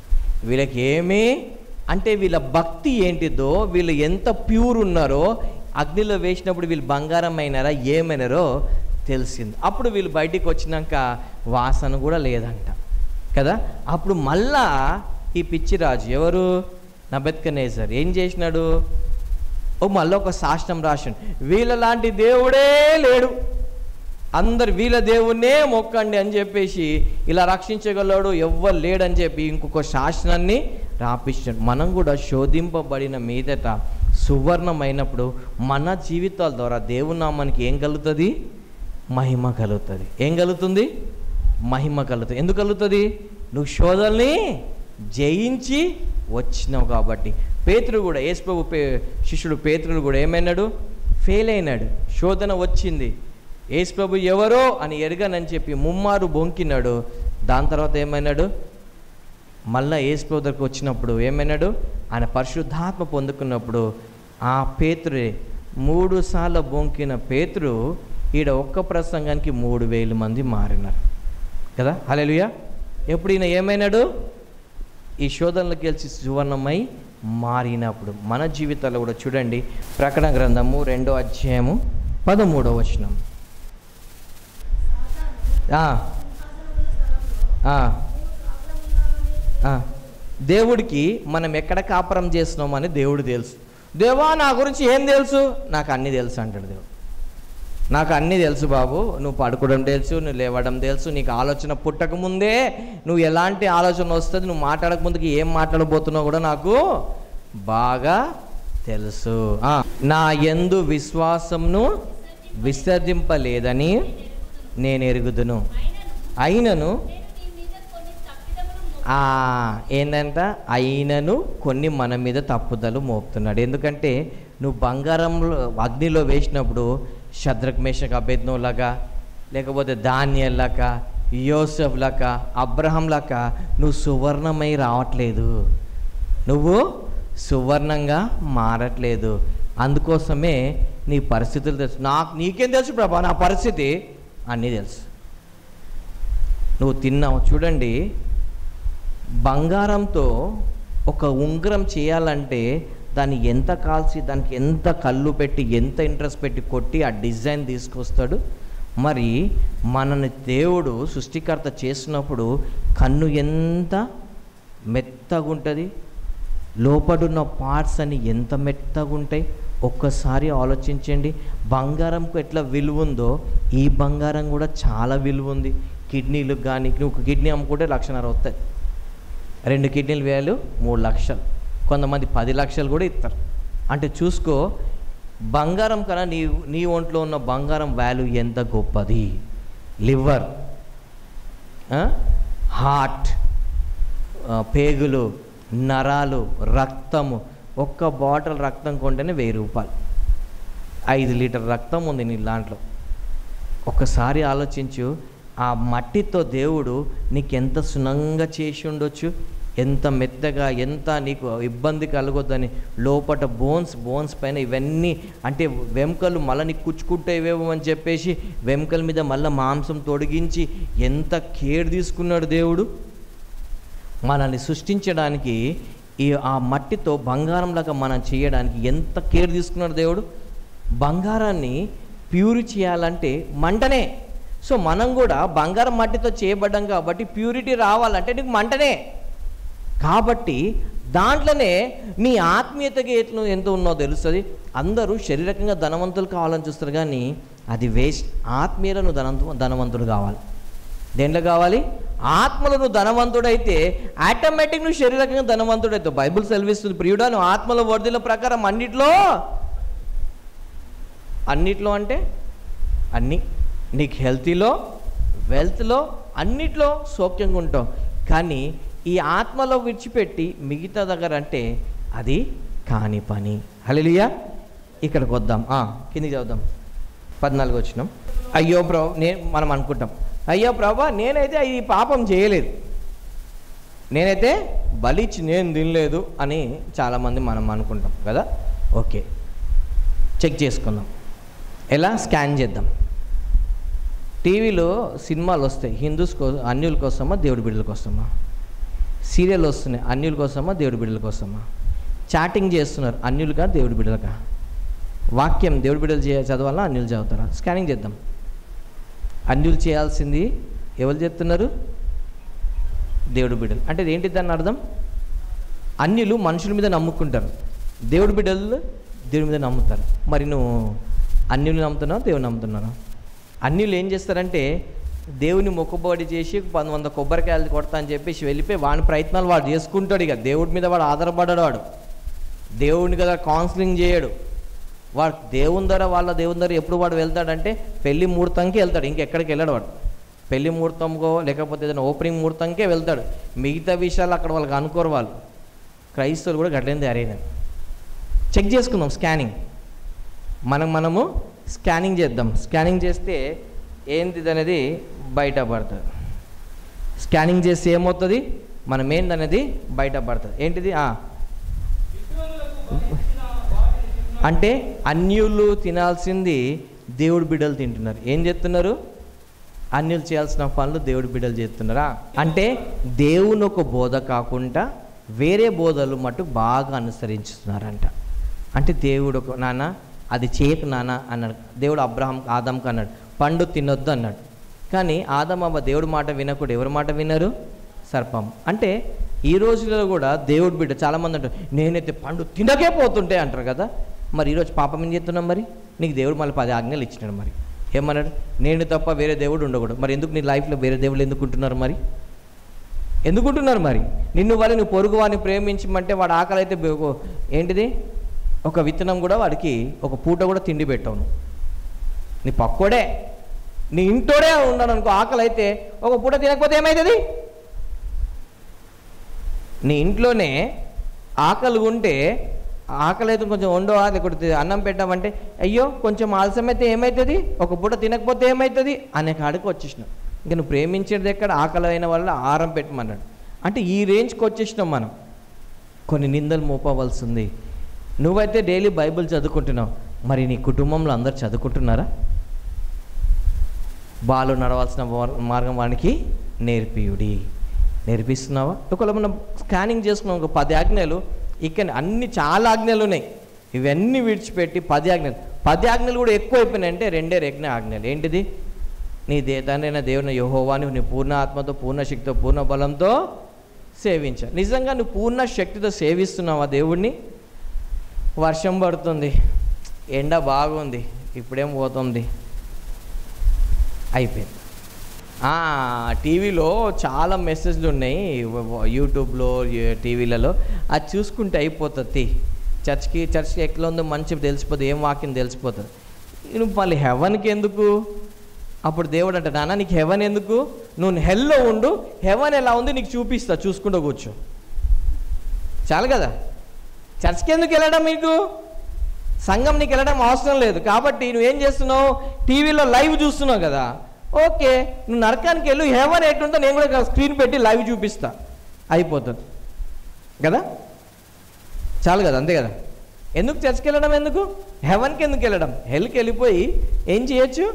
వీళ్ళకి ఏమి అంటే వీళ్ళ భక్తి ఏంటిదో వీళ్ళు ఎంత ప్యూర్ ఉన్నారో అగ్నిలో వేసినప్పుడు వీళ్ళు బంగారం అయినారా ఏమైనారో తెలిసింది అప్పుడు వీళ్ళు బయటికి వచ్చినాక వాసన కూడా లేదంట కదా అప్పుడు మళ్ళా ఈ పిచ్చిరాజు ఎవరు నబెత్కనేసర్ ఏం చేసినాడు ఓ మళ్ళీ ఒక శాసనం రాసిండు వీళ్ళలాంటి దేవుడే లేడు అందరు వీళ్ళ దేవుణ్ణే మొక్కండి అని చెప్పేసి ఇలా రక్షించగలడు ఎవ్వరు లేడని చెప్పి ఇంకొక శాసనాన్ని రాపిస్తాడు మనం కూడా శోధింపబడిన మీదట సువర్ణమైనప్పుడు మన జీవితాల ద్వారా దేవుని నామానికి ఏం కలుగుతుంది మహిమ కలుగుతుంది ఏం కలుగుతుంది మహిమ కలుగుతుంది ఎందుకు కలుగుతుంది నువ్వు శోధల్ని జయించి వచ్చినావు కాబట్టి పేతుడు కూడా యేసుప్రభు పే శిష్యుడు పేతుడు కూడా ఏమైనాడు ఫెయిల్ అయినాడు శోధన వచ్చింది యేసుప్రభు ఎవరో అని ఎరగనని చెప్పి ముమ్మారు బొంకినాడు దాని తర్వాత ఏమైనాడు మళ్ళా యేసుప్రభు దగ్గరకు వచ్చినప్పుడు ఏమైనాడు ఆయన పరిశుద్ధాత్మ పొందుకున్నప్పుడు ఆ పేతురే మూడు సార్లు బొంకిన పేతురు ఈడ ఒక్క ప్రసంగానికి మూడు వేల మంది మారినారు కదా హల్లెలూయా ఎప్పుడు ఈయన ఏమైనాడు ఈ శోధనలు గెలిచి సువర్ణమై మారినప్పుడు మన జీవితాల్లో కూడా చూడండి ప్రకటన గ్రంథము రెండో అధ్యాయము పదమూడో వచనం ఆ, ఆ, ఆ. దేవుడికి మనం ఎక్కడ కాపురం చేస్తున్నామని దేవుడు తెలుసు దేవా నా గురించి ఏం తెలుసు నాకు అన్నీ తెలుసు అంటాడు దేవుడు నాకు అన్నీ తెలుసు బాబు నువ్వు పడుకోవడం తెలుసు నువ్వు లేవడం తెలుసు నీకు ఆలోచన పుట్టక ముందే నువ్వు ఎలాంటి ఆలోచన వస్తుంది నువ్వు మాట్లాడక ముందుకి ఏం మాట్లాడబోతున్నావు కూడా నాకు బాగా తెలుసు ఆ, నా ఎందు విశ్వాసంను విసర్జింపలేదని నేను ఎరుగుదును అయినను ఆ, ఏంటంట అయినను కొన్ని మన మీద తప్పుదలు మోపుతున్నాడు ఎందుకంటే నువ్వు బంగారంలో అగ్నిలో వేసినప్పుడు శద్రక్ మేషక్ అభేద్నోలాగా లేకపోతే ధాన్యలాగా యోసఫ్ లాగా అబ్రహం లాగా నువ్వు సువర్ణమై రావట్లేదు నువ్వు సువర్ణంగా మారట్లేదు అందుకోసమే నీ పరిస్థితులు తెలుసు నాకు నీకేం తెలుసు ప్రభా నా పరిస్థితి అన్నీ తెలుసు నువ్వు తిన్నావు చూడండి బంగారంతో ఒక ఉంగరం చేయాలంటే దాన్ని ఎంత కాల్చి దానికి ఎంత కళ్ళు పెట్టి ఎంత ఇంట్రెస్ట్ పెట్టి కొట్టి ఆ డిజైన్ తీసుకొస్తాడు మరి మనని దేవుడు సృష్టికర్త చేసినప్పుడు కన్ను ఎంత మెత్తగా ఉంటుంది లోపడున్న పార్ట్స్ అని ఎంత మెత్తగా ఉంటాయి ఒక్కసారి ఆలోచించండి బంగారంకు ఎట్లా విలువ ఉందో ఈ బంగారం కూడా చాలా విలువ ఉంది కిడ్నీలకు కానీ నువ్వు కిడ్నీ అమ్ముకుంటే లక్షన్నర వస్తాయి రెండు కిడ్నీలు వేలు మూడు లక్షలు కొంతమంది పది లక్షలు కూడా ఇస్తారు అంటే చూసుకో బంగారం కన్నా నీ నీ ఒంట్లో ఉన్న బంగారం వాల్యూ ఎంత గొప్పది లివర్ హార్ట్ ఆ, పేగులు నరాలు రక్తము ఒక్క బాటిల్ రక్తం కొంటేనే వెయ్యి రూపాయలు ఐదు లీటర్ రక్తం ఉంది నీ దాంట్లో ఒక్కసారి ఆలోచించు ఆ మట్టితో దేవుడు నీకెంత సున్నంగా చేసి ఉండొచ్చు ఎంత మెత్తగా ఎంత నీకు ఇబ్బంది కలగొద్దని లోపట బోన్స్ బోన్స్ పైన ఇవన్నీ అంటే వెంకలు మళ్ళీ నీకు కుచ్చుకుంటాయివేమో అని చెప్పేసి వెంకల మీద మళ్ళీ మాంసం తొడిగించి ఎంత కేర్ తీసుకున్నాడు దేవుడు మనల్ని సృష్టించడానికి ఈ ఆ మట్టితో బంగారంలాగా మనం చేయడానికి ఎంత కేర్ తీసుకున్నాడు దేవుడు బంగారాన్ని ప్యూరి చేయాలంటే మంటనే సో మనం కూడా బంగారం మట్టితో చేయబడ్డాం కాబట్టి ప్యూరిటీ రావాలంటే నీకు మంటనే కాబట్టి దాంట్లోనే నీ ఆత్మీయతకి ఎట్లు ఎంత ఉన్నో తెలుస్తుంది అందరూ శారీరకంగా ధనవంతులు కావాలని చూస్తారు కానీ అది వేస్ట్ ఆత్మీయలో నువ్వు ధనవంతు ధనవంతుడు కావాలి దేంట్లో కావాలి ఆత్మలో నువ్వు ధనవంతుడైతే ఆటోమేటిక్ నువ్వు శారీరకంగా ధనవంతుడైతావు బైబిల్ సెలవిస్తుంది ప్రియుడా నువ్వు ఆత్మలో వర్ధిల ప్రకారం అన్నిట్లో అన్నిట్లో అంటే అన్ని నీకు హెల్తీలో వెల్త్లో అన్నిట్లో సౌఖ్యంగా ఉంటావు కానీ ఈ ఆత్మలో విడిచిపెట్టి మిగతా దగ్గర అంటే అది కాని పని హలియా ఇక్కడికి వద్దాం ఆ, కిందికి చదువుదాం పద్నాలుగు వచ్చినాం అయ్యో ప్రభు నేను మనం అనుకుంటాం అయ్యో ప్రభా నేనైతే ఈ పాపం చేయలేదు నేనైతే బలిచ్చి నేను తినలేదు అని చాలామంది మనం అనుకుంటాం కదా ఓకే చెక్ చేసుకుందాం ఎలా స్కాన్ చేద్దాం టీవీలో సినిమాలు వస్తాయి హిందూస్ కో అన్యుల కోసమా దేవుడి బిడ్డల కోసమా సీరియల్ వస్తున్నాయి అన్యుల కోసమా దేవుడి బిడ్డల కోసమా చాటింగ్ చేస్తున్నారు అన్యులుగా దేవుడి బిడ్డలుగా వాక్యం దేవుడి బిడ్డలు చే చదవాలా అన్యులు చదువుతారా స్కానింగ్ చేద్దాం అన్యులు చేయాల్సింది ఎవరు చేస్తున్నారు దేవుడి బిడ్డలు అంటే ఏంటి దాని అర్థం అన్యులు మనుషుల మీద నమ్ముకుంటారు దేవుడి బిడ్డలు దేవుడి మీద నమ్ముతారు మరి నువ్వు అన్యులు నమ్ముతున్నావు దేవుని నమ్ముతున్నావు అన్యులు ఏం చేస్తారంటే దేవుని మొక్కుబడి చేసి వంద వంద కొబ్బరికాయలు కొడతా అని చెప్పేసి వెళ్ళిపోయి వాని ప్రయత్నాలు వాడు చేసుకుంటాడు ఇక దేవుడి మీద వాడు ఆధారపడ్డాడు వాడు దేవుడిని కదా కౌన్సిలింగ్ చేయడు వాడు దేవుని ధర వాళ్ళ దేవుని ధర ఎప్పుడు వాడు వెళ్తాడంటే పెళ్లి ముహూర్తంకి వెళ్తాడు ఇంకెక్కడికి వెళ్ళాడు వాడు పెళ్లి ముహూర్తంకో లేకపోతే ఏదైనా ఓపెనింగ్ ముహూర్తంకే వెళ్తాడు మిగతా విషయాలు అక్కడ వాళ్ళకి అనుకోరు వాళ్ళు క్రైస్తవులు కూడా గట్లేని తయారైనారు చెక్ చేసుకుందాం స్కానింగ్ మనం మనము స్కానింగ్ చేద్దాం స్కానింగ్ చేస్తే ఏంటిది అనేది బయటపడుతుంది స్కానింగ్ చేస్తే ఏమవుతుంది మనం ఏందనేది బయటపడుతుంది ఏంటిది ఆ. అంటే అన్యులు తినాల్సింది దేవుడి బిడ్డలు తింటున్నారు ఏం చేస్తున్నారు అన్యులు చేయాల్సిన పనులు దేవుడి బిడ్డలు చేస్తున్నారా అంటే దేవుని ఒక బోధ కాకుండా వేరే బోధలు మటు బాగా అనుసరించుతున్నారంట అంటే దేవుడు ఒక నాన్న అది చేయకు నాన్న అన్నాడు దేవుడు అబ్రహం ఆదంకి అన్నాడు పండు తినొద్దు అన్నాడు కానీ ఆదం అవ్వ దేవుడి మాట వినకుండా ఎవరి మాట వినరు సర్పం అంటే ఈ రోజులలో కూడా దేవుడి బిడ్డ చాలామంది అంటారు నేనైతే పండు తినకే పోతుంటే అంటారు కదా మరి ఈరోజు పాపం ఏం చేస్తున్నాం మరి నీకు దేవుడు మళ్ళీ పది ఆజ్ఞలు ఇచ్చినాడు మరి ఏమన్నాడు నేను తప్ప వేరే దేవుడు ఉండకూడదు మరి ఎందుకు నీ లైఫ్లో వేరే దేవుళ్ళు ఎందుకు ఉంటున్నారు మరి ఎందుకుంటున్నారు మరి నిన్ను వాళ్ళు నువ్వు పొరుగు వాడిని ప్రేమించమంటే వాడు ఆకలి అయితే బె- ఏంటిది ఒక విత్తనం కూడా వాడికి ఒక పూట కూడా తిండి పెట్టవు నువ్వు. నీ పక్కోడే నీ ఇంటోడే ఉన్నాడు అనుకో ఆకలి అయితే ఒక పూట తినకపోతే ఏమవుతుంది నీ ఇంట్లోనే ఆకలి ఉంటే ఆకలి అయితే కొంచెం వండవా లేకపోతే అన్నం పెట్టామంటే అయ్యో కొంచెం ఆలస్యం అయితే ఏమవుతుంది ఒక పూట తినకపోతే ఏమవుతుంది అనే కాడికి వచ్చేసినాం ఇంకా నువ్వు ప్రేమించేది ఎక్కడ ఆకలి అయిన వల్ల ఆహారం పెట్టమన్నాడు అంటే ఈ రేంజ్కి వచ్చేసినాం మనం కొన్ని నిందలు మోపవలసి ఉంది నువ్వైతే డైలీ బైబిల్ చదువుకుంటున్నావు మరి నీ కుటుంబంలో అందరు చదువుకుంటున్నారా బాలు నడవాల్సిన మార్- మార్గం వానికి నేర్పియుడి నేర్పిస్తున్నావా ఒకవేళ మనం స్కానింగ్ చేసుకున్నాం ఒక పది ఆజ్ఞలు ఇక్కడ అన్ని చాలా ఆజ్ఞలు ఉన్నాయి ఇవన్నీ విడిచిపెట్టి పది ఆజ్ఞలు పది ఆజ్ఞలు కూడా ఎక్కువ అయిపోయినాయంటే రెండే రెగ్న ఆజ్ఞలు ఏంటిది నీ దే తండ్రైన దేవుని యహోవాని నీ పూర్ణ ఆత్మతో పూర్ణ శక్తితో పూర్ణ బలంతో సేవించ నిజంగా నువ్వు పూర్ణ శక్తితో సేవిస్తున్నావా దేవుణ్ణి వర్షం పడుతుంది ఎండ బాగుంది ఇప్పుడేం పోతుంది అయిపోయింది ఆ, టీవీలో చాలా మెసేజ్లు ఉన్నాయి వ- వ- యూట్యూబ్లో యూ- టీవీలలో అది చూసుకుంటే అయిపోతుంది చర్చ్కి చర్చ్కి ఎట్లా ఉందో మంచి తెలిసిపోతుంది ఏం వాక్యం తెలిసిపోతుంది నువ్వు మళ్ళీ హెవెన్కి ఎందుకు అప్పుడు దేవుడు అంట నాన్న నీకు హెవెన్ ఎందుకు నువ్వు హెల్లో ఉండు హెవెన్ ఎలా ఉంది నీకు చూపిస్తా చూసుకుంటూ కూర్చో చాలు కదా చర్చ్కి ఎందుకు వెళ్ళడం మీకు సంఘం నీకు వెళ్ళడం అవసరం లేదు కాబట్టి నువ్వేం చేస్తున్నావు టీవీలో లైవ్ చూస్తున్నావు కదా ఓకే నువ్వు నరకానికి వెళ్ళు హెవెన్ ఎట్లుందో నేను కూడా స్క్రీన్ పెట్టి లైవ్ చూపిస్తా అయిపోతుంది కదా చాలు కదా అంతే కదా ఎందుకు చర్చ్కి వెళ్ళడం ఎందుకు హెవెన్కి ఎందుకు వెళ్ళడం హెల్కి వెళ్ళిపోయి ఏం చేయొచ్చు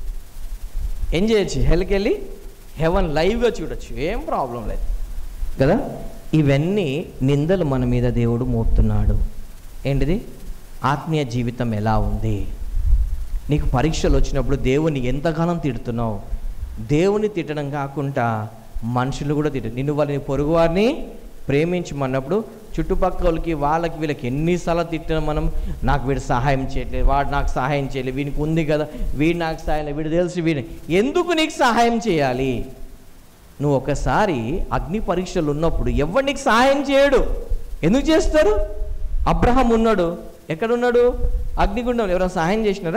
ఏం చేయొచ్చు హెల్కి వెళ్ళి హెవెన్ లైవ్గా చూడొచ్చు ఏం ప్రాబ్లం లేదు కదా ఇవన్నీ నిందలు మన మీద దేవుడు మోపుతున్నాడు ఏంటిది ఆత్మీయ జీవితం ఎలా ఉంది నీకు పరీక్షలు వచ్చినప్పుడు దేవుని ఎంతగానో తిడుతున్నావు దేవుని తిట్టడం కాకుండా మనుషులు కూడా తిట్ట నిన్ను వాళ్ళని పొరుగువారిని ప్రేమించమన్నప్పుడు చుట్టుపక్కలకి వాళ్ళకి వీళ్ళకి ఎన్నిసార్లు తిట్టిన మనం నాకు వీడు సహాయం చేయట్లేదు వాడు నాకు సహాయం చేయలేదు వీనికి ఉంది కదా వీడు నాకు సహాయం లేదు వీడు తెలిసి వీడి ఎందుకు నీకు సహాయం చేయాలి నువ్వు ఒకసారి అగ్ని పరీక్షలు ఉన్నప్పుడు ఎవరు నీకు సహాయం చేయడు ఎందుకు చేస్తారు అబ్రహం ఉన్నాడు ఎక్కడున్నాడు అగ్నిగుండం ఎవరైనా సహాయం చేసినారా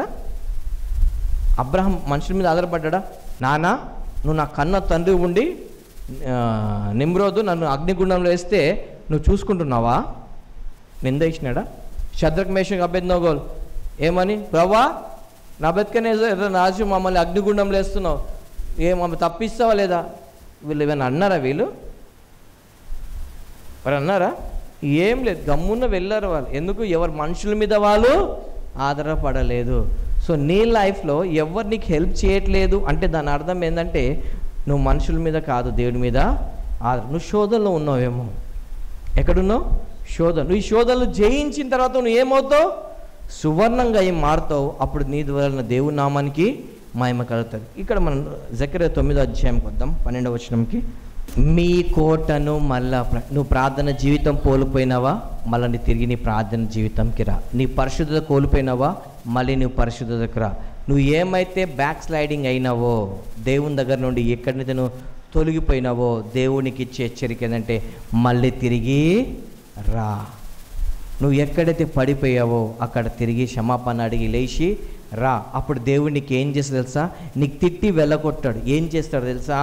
అబ్రహం మనుషుల మీద ఆధారపడ్డా నానా నువ్వు నా కన్న తండ్రి ఉండి ఆ, నిమ్రోదు నన్ను అగ్నిగుండంలో వేస్తే నువ్వు చూసుకుంటున్నావా నింద ఇచ్చినాడా శత్రుక్ మేషం అభ్యర్థనగోలు ఏమని ప్రభా నా బతికనే రాజు మమ్మల్ని అగ్నిగుండంలో వేస్తున్నావు ఏ మమ్మల్ని తప్పిస్తావా లేదా వీళ్ళు ఏమైనా అన్నారా వీళ్ళు మరి అన్నారా ఏం లేదు గమ్మున్న వెళ్ళారు వాళ్ళు ఎందుకు ఎవరు మనుషుల మీద వాళ్ళు ఆధారపడలేదు సో నీ లైఫ్లో ఎవరు నీకు హెల్ప్ చేయట్లేదు అంటే దాని అర్థం ఏంటంటే నువ్వు మనుషుల మీద కాదు దేవుడి మీద ఆధార నువ్వు శోధనలో ఉన్నావేమో ఎక్కడున్నావు శోధన నువ్వు ఈ శోధనలు జయించిన తర్వాత నువ్వు ఏమవుతావు సువర్ణంగా అయి మారుతావు అప్పుడు నీ వలన దేవుని నామానికి మహిమ కలుగుతుంది ఇక్కడ మనం జకరే తొమ్మిదో అధ్యాయంకి వద్దాం పన్నెండవ వచనంకి మీ కోటను మళ్ళా ప్ర- నువ్వు ప్రార్థన జీవితం కోల్పోయినావా మళ్ళీ నీ తిరిగి నీ ప్రార్థన జీవితంకి రా నీ పరిశుద్ధత కోల్పోయినావా మళ్ళీ నువ్వు పరిశుద్ధతకు రా నువ్వు ఏమైతే బ్యాక్ స్లైడింగ్ అయినావో దేవుని దగ్గర నుండి ఎక్కడి నుంచి నువ్వు తొలగిపోయినావో దేవునికి ఇచ్చే హెచ్చరిక ఏంటంటే మళ్ళీ తిరిగి రా నువ్వు ఎక్కడైతే పడిపోయావో అక్కడ తిరిగి క్షమాపణ అడిగి లేచి రా అప్పుడు దేవుడు నీకు ఏం చేస్తాడు తెలుసా నీకు తిట్టి వెళ్ళగొట్టాడు ఏం చేస్తాడు తెలుసా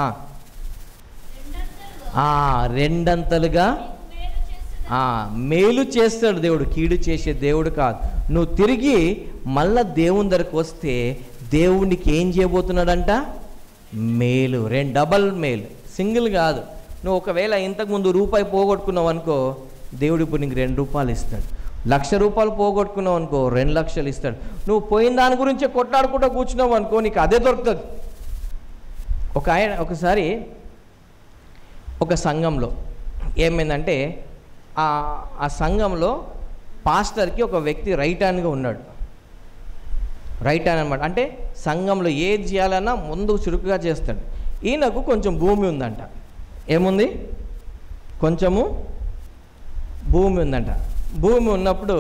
ఆ, రెండంతలుగా ఆ, మేలు చేస్తాడు దేవుడు కీడు చేసే దేవుడు కాదు నువ్వు తిరిగి మళ్ళా దేవుని దగ్గరకు వస్తే దేవునికి ఏం చేయబోతున్నాడంట మేలు రెండు డబల్ మేలు సింగిల్ కాదు నువ్వు ఒకవేళ ఇంతకుముందు రూపాయి పోగొట్టుకున్నావు అనుకో దేవుడు ఇప్పుడు నీకు రెండు రూపాయలు ఇస్తాడు లక్ష రూపాయలు పోగొట్టుకున్నావు అనుకో రెండు లక్షలు ఇస్తాడు నువ్వు పోయిన దాని గురించే కొట్లాడుకుంటూ కూర్చున్నావు అనుకో నీకు అదే దొరుకుతుంది ఒక ఆయన ఒకసారి ఒక సంఘంలో ఏమైందంటే ఆ ఆ సంఘంలో పాస్టర్కి ఒక వ్యక్తి రైట్ హ్యాండ్గా ఉన్నాడు రైట్ హ్యాండ్ అనమాట అంటే సంఘంలో ఏది చేయాలన్నా ముందు చురుకుగా చేస్తాడు ఈయనకు కొంచెం భూమి ఉందంట ఏముంది కొంచెము భూమి ఉందంట భూమి ఉన్నప్పుడు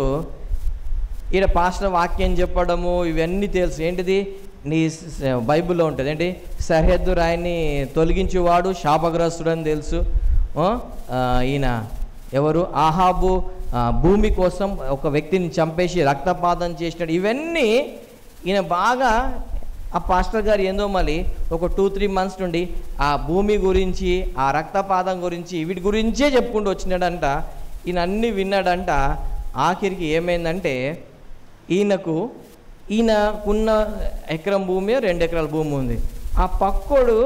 ఈడ పాస్టర్ వాక్యం చెప్పడము ఇవన్నీ తెలుసు ఏంటిది నీ స- బైబిల్లో ఉంటుంది ఏంటి సరిహద్దు రాయిని తొలగించేవాడు శాపగ్రస్తుడు అని తెలుసు ఆ, ఆ, ఈయన ఎవరు ఆహాబు ఆ, భూమి కోసం ఒక వ్యక్తిని చంపేసి రక్తపాతం చేసినాడు ఇవన్నీ ఈయన బాగా ఆ పాస్టర్ గారు ఏందో మళ్ళీ ఒక టూ త్రీ మంత్స్ నుండి ఆ భూమి గురించి ఆ రక్తపాతం గురించి వీటి గురించే చెప్పుకుంటూ వచ్చినాడంట ఈయన అన్నీ విన్నాడంట ఆఖరికి ఏమైందంటే ఈయనకు ఈయనకున్న ఎకరం భూమి రెండు ఎకరాల భూమి ఉంది ఆ పక్కోడు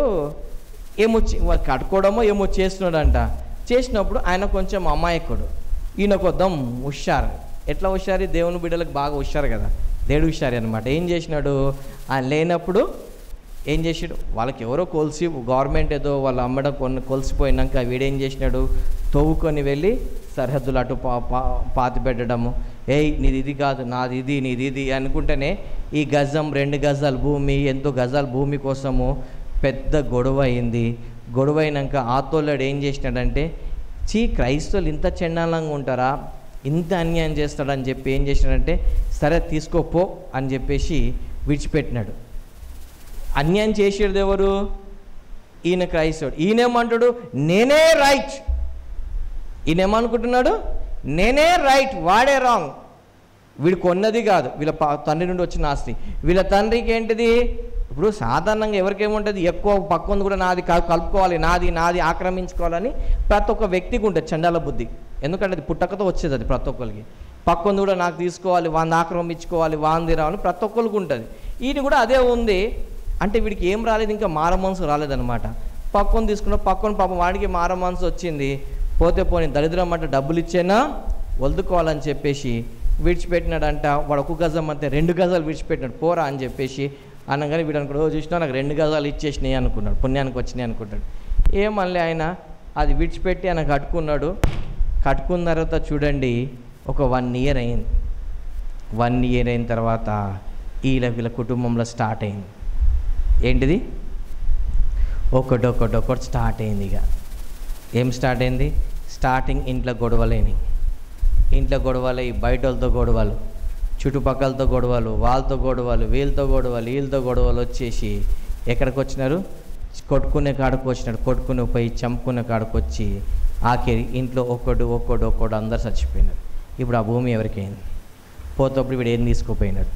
ఏమో చే- వాడు కట్టుకోవడమో ఏమో చేస్తున్నాడంట చేసినప్పుడు ఆయన కొంచెం అమాయకుడు ఈయన కొద్దాం హుషారు ఎట్లా హుషారు దేవుని బిడ్డలకు బాగా హుషారు కదా దేవుడు హుషారు అనమాట ఏం చేసినాడు ఆయన లేనప్పుడు ఏం చేసాడు వాళ్ళకి ఎవరో కొలిసి గవర్నమెంట్ ఏదో వాళ్ళు అమ్మడం కొన్ని కొలిసిపోయినాక వీడేం చేసినాడు తవ్వుకొని వెళ్ళి సరిహద్దులు అటు పా పా పాతి పెట్టడము ఏయ్ నీది ఇది కాదు నాది ఇది నీది ఇది అనుకుంటేనే ఈ గజం రెండు గజాల భూమి ఎంతో గజాల భూమి కోసము పెద్ద గొడవ అయింది గొడవ అయినాక ఆతోళ్ళడు ఏం చేసినాడంటే చీ క్రైస్తవులు ఇంత చండాలంగా ఉంటారా ఇంత అన్యాయం చేస్తాడని చెప్పి ఏం చేసినాడంటే సరే తీసుకోపో అని చెప్పేసి విడిచిపెట్టినాడు అన్యాయం చేసేది ఎవరు ఈయన క్రైస్తవుడు ఈయనేమంటాడు నేనే రైట్ ఈయన ఏమనుకుంటున్నాడు నేనే రైట్ వాడే రాంగ్ వీడు కొన్నది కాదు వీళ్ళ ప- తండ్రి నుండి వచ్చిన ఆస్తి వీళ్ళ తండ్రికి ఏంటిది ఇప్పుడు సాధారణంగా ఎవరికేముంటుంది ఎక్కువ పక్కంది కూడా నాది క- కలుపుకోవాలి నాది నాది ఆక్రమించుకోవాలని ప్రతి ఒక్క వ్యక్తికి ఉంటుంది చండాల బుద్ధి ఎందుకంటే అది పుట్టకతో వచ్చేది అది ప్రతి ఒక్కరికి పక్కంది కూడా నాకు తీసుకోవాలి వాంది ఆక్రమించుకోవాలి వాంది రావాలి ప్రతి ఒక్కరికి ఉంటుంది ఈయన కూడా అదే ఉంది అంటే వీడికి ఏం రాలేదు ఇంకా మార మనసు రాలేదన్నమాట పక్కన తీసుకున్న పక్కన పాపం వాడికి మార మనసు వచ్చింది పోతే పోనీ దరిద్రం అంటే డబ్బులు ఇచ్చేనా వదుకోవాలని చెప్పేసి విడిచిపెట్టినాడంట వాడు ఒక గజం అంతే రెండు గజాలు విడిచిపెట్టినాడు పోరా అని చెప్పేసి అనగానే వీడు అనుకున్నాడు "ఓ చూసినా నాకు రెండు గజాలు ఇచ్చేసినాయి అనుకున్నాడు పుణ్యానికి వచ్చినాయి అనుకుంటాడు ఏమల్లే ఆయన అది విడిచిపెట్టి ఆయన కట్టుకున్నాడు కట్టుకున్న తర్వాత చూడండి ఒక వన్ ఇయర్ అయింది వన్ ఇయర్ అయిన తర్వాత వీళ్ళ వీళ్ళ కుటుంబంలో స్టార్ట్ అయింది ఏంటిది ఒకటొకటొకటి స్టార్ట్ అయింది ఇక ఏం స్టార్ట్ అయింది స్టార్టింగ్ ఇంట్లో గొడవలేని ఇంట్లో గొడవలు ఈ బయట వాళ్ళతో గొడవలు చుట్టుపక్కలతో గొడవలు వాళ్ళతో గొడవలు వీళ్ళతో గొడవలు వీళ్ళతో గొడవలు వచ్చేసి ఎక్కడికి వచ్చినారు కొట్టుకునే కాడకు వచ్చినాడు కొట్టుకునే పోయి చంపుకునే కాడకు వచ్చి ఆఖరి ఇంట్లో ఒక్కడు ఒక్కడు ఒక్కడు అందరు చచ్చిపోయినారు ఇప్పుడు ఆ భూమి ఎవరికైంది పోతప్పుడు వీడు ఏం తీసుకుపోయినాడు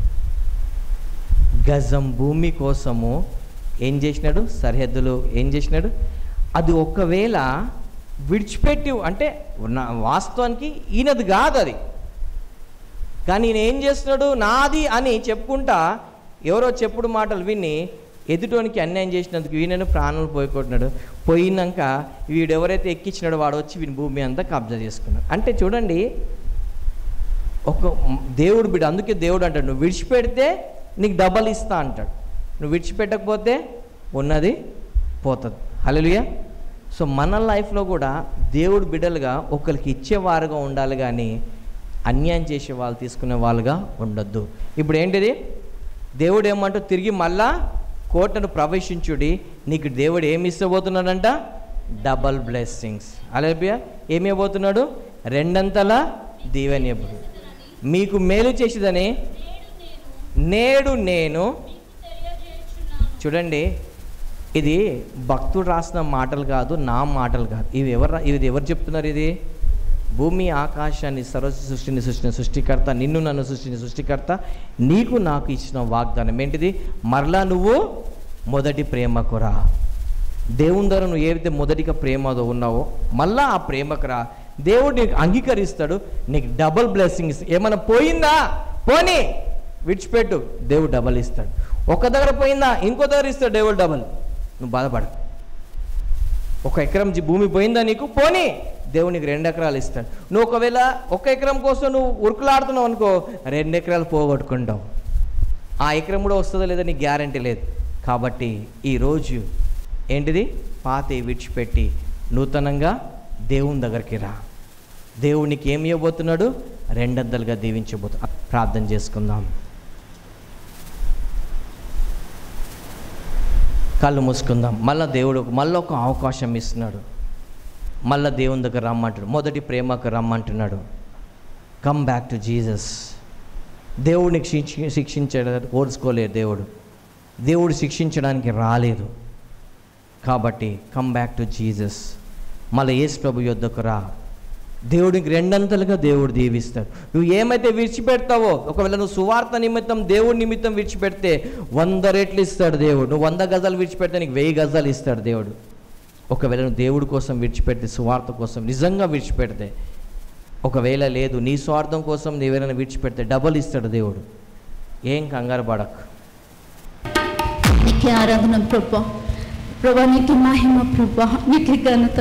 గజం భూమి కోసము ఏం చేసినాడు సరిహద్దులు ఏం చేసినాడు అది ఒకవేళ విడిచిపెట్టి అంటే నా వాస్తవానికి ఈయనది కాదు అది కానీ ఈయన ఏం చేస్తున్నాడు నాది అని చెప్పుకుంటా ఎవరో చెప్పుడు మాటలు విని ఎదుటోనికి అన్యాయం చేసినందుకు ఈయనను ప్రాణాలు పోయికొట్టినాడు పోయినాక వీడు ఎవరైతే ఎక్కించినాడో వాడు వచ్చి వీని భూమి అంతా కబ్జా చేసుకున్నాడు అంటే చూడండి ఒక దేవుడు బిడ్డ అందుకే దేవుడు అంటాడు నువ్వు విడిచిపెడితే నీకు డబల్ ఇస్తా అంటాడు నువ్వు విడిచిపెట్టకపోతే ఉన్నది పోతుంది హల్లెలూయా సో మన లైఫ్లో కూడా దేవుడు బిడ్డలుగా ఒకరికి ఇచ్చేవారుగా ఉండాలి కానీ అన్యాయం చేసే వాళ్ళు తీసుకునే వాళ్ళుగా ఉండొద్దు ఇప్పుడు ఏంటిది దేవుడు ఏమంటూ తిరిగి మళ్ళా కోటను ప్రవేశించుడి నీకు దేవుడు ఏమి ఇస్తబోతున్నాడంట డబల్ బ్లెస్సింగ్స్ అలేబియా ఏమి ఇవ్వబోతున్నాడు రెండంతల దీవెని ఇవ్వడు. మీకు మేలు చేసేదని నేడు నేను చూడండి ఇది భక్తుడు రాసిన మాటలు కాదు నా మాటలు కాదు ఇవి ఎవరు రా- ఇది ఎవరు చెప్తున్నారు ఇది భూమి ఆకాశాన్ని సర్వ సృష్టిని సృష్టిన సృష్టికర్త నిన్ను నన్ను సృష్టించిన సృష్టికర్త నీకు నాకు ఇచ్చిన వాగ్దానం ఏంటిది మరలా నువ్వు మొదటి ప్రేమకు రా దేవుని ద్వారా నువ్వు ఏదైతే మొదటిగా ప్రేమతో ఉన్నావో మళ్ళా ఆ ప్రేమకు రా దేవుడు నీకు అంగీకరిస్తాడు నీకు డబుల్ బ్లెస్సింగ్స్ ఏమైనా పోయిందా పోనీ విడిచిపెట్టు దేవుడు డబల్ ఇస్తాడు ఒక దగ్గర పోయిందా ఇంకో దగ్గర ఇస్తాడు దేవుడు డబల్ నువ్వు బాధపడ ఒక ఎకరం జీ- భూమి పోయిందా నీకు పోనీ దేవుడు నీకు రెండు ఎకరాలు ఇస్తాడు నువ్వు ఒకవేళ ఒక ఎకరం కోసం నువ్వు ఉరుకులాడుతున్నావు అనుకో రెండు ఎకరాలు పోగొట్టుకుంటావు ఆ ఎకరం కూడా వస్తుందో లేదో నీకు గ్యారంటీ లేదు కాబట్టి ఈరోజు ఏంటిది పాత విడిచిపెట్టి నూతనంగా దేవుని దగ్గరికి రా దేవుడు నీకు ఏమి ఇవ్వబోతున్నాడు రెండంతలుగా దీవించబోతు ప్రార్థన చేసుకుందాం కళ్ళు మూసుకుందాం మళ్ళీ దేవుడు ఒక- మళ్ళీ ఒక అవకాశం ఇస్తున్నాడు మళ్ళీ దేవుని దగ్గర రమ్మంటాడు మొదటి ప్రేమకు రమ్మంటున్నాడు కమ్ బ్యాక్ టు జీసస్ దేవుడిని శిక్షి శిక్షించడం ఓర్చుకోలేడు దేవుడు దేవుడు శిక్షించడానికి రాలేదు కాబట్టి కమ్ బ్యాక్ టు జీసస్ మళ్ళీ యేసు ప్రభు యొద్దకు రా దేవుడికి రెండంతలుగా దేవుడు దీవిస్తాడు నువ్వు ఏమైతే విడిచిపెడతావో ఒకవేళ నువ్వు సువార్త నిమిత్తం దేవుడి నిమిత్తం విడిచిపెడితే వంద రెట్లు ఇస్తాడు దేవుడు నువ్వు వంద గజాలు విడిచిపెడితే నీకు వెయ్యి గజాలు ఇస్తాడు దేవుడు ఒకవేళ నువ్వు దేవుడి కోసం విడిచిపెడితే సువార్త కోసం నిజంగా విడిచిపెడితే ఒకవేళ లేదు నీ స్వార్థం కోసం నీవేమైనా విడిచిపెడితే డబల్ ఇస్తాడు దేవుడు ఏం కంగారు పడకు నీకే ఆరాధన ప్రభా ప్రభా నీకే మహిమ ప్రభా నీకే ఘనత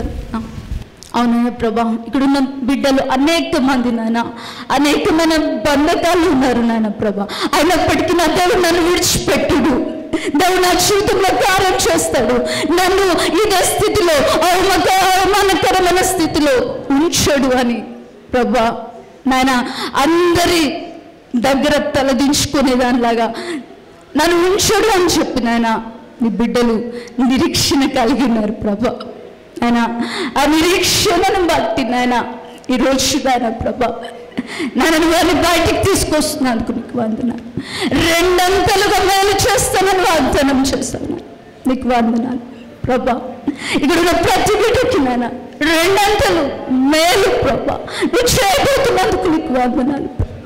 అవునయ్య ప్రభా ఇక్కడున్న బిడ్డలు అనేక మంది నాయన అనేకమైన బంధకాలు ఉన్నారు నాయన ప్రభా అయినప్పటికీ నా దేవుడు నన్ను విడిచిపెట్టుడు దేవుడు నా జీవితంలో కార్యం చేస్తాడు నన్ను ఇదే స్థితిలో అవమాన అవమానకరమైన స్థితిలో ఉంచడు అని ప్రభా నాయన అందరి దగ్గర తలదించుకునే దానిలాగా నన్ను ఉంచడు అని చెప్పి నాయన నీ బిడ్డలు నిరీక్షణ కలిగి ఉన్నారు ప్రభా ఆయన ఆ నిరీక్షణను బట్టి నాయన ఈరోజు నాయన ప్రభా నన్ను వారిని బయటికి తీసుకొస్తున్నందుకు నీకు వందనాలు రెండంతలుగా మేలు చేస్తానని వాగ్దానం చేస్తాను నీకు వందనాలు ప్రభా ఇక్కడ ఉన్న ప్రతి బిడ్డకి నాయన రెండంతలు మేలు ప్రభా నువ్వు చేయబోతున్నందుకు నీకు వందనాలు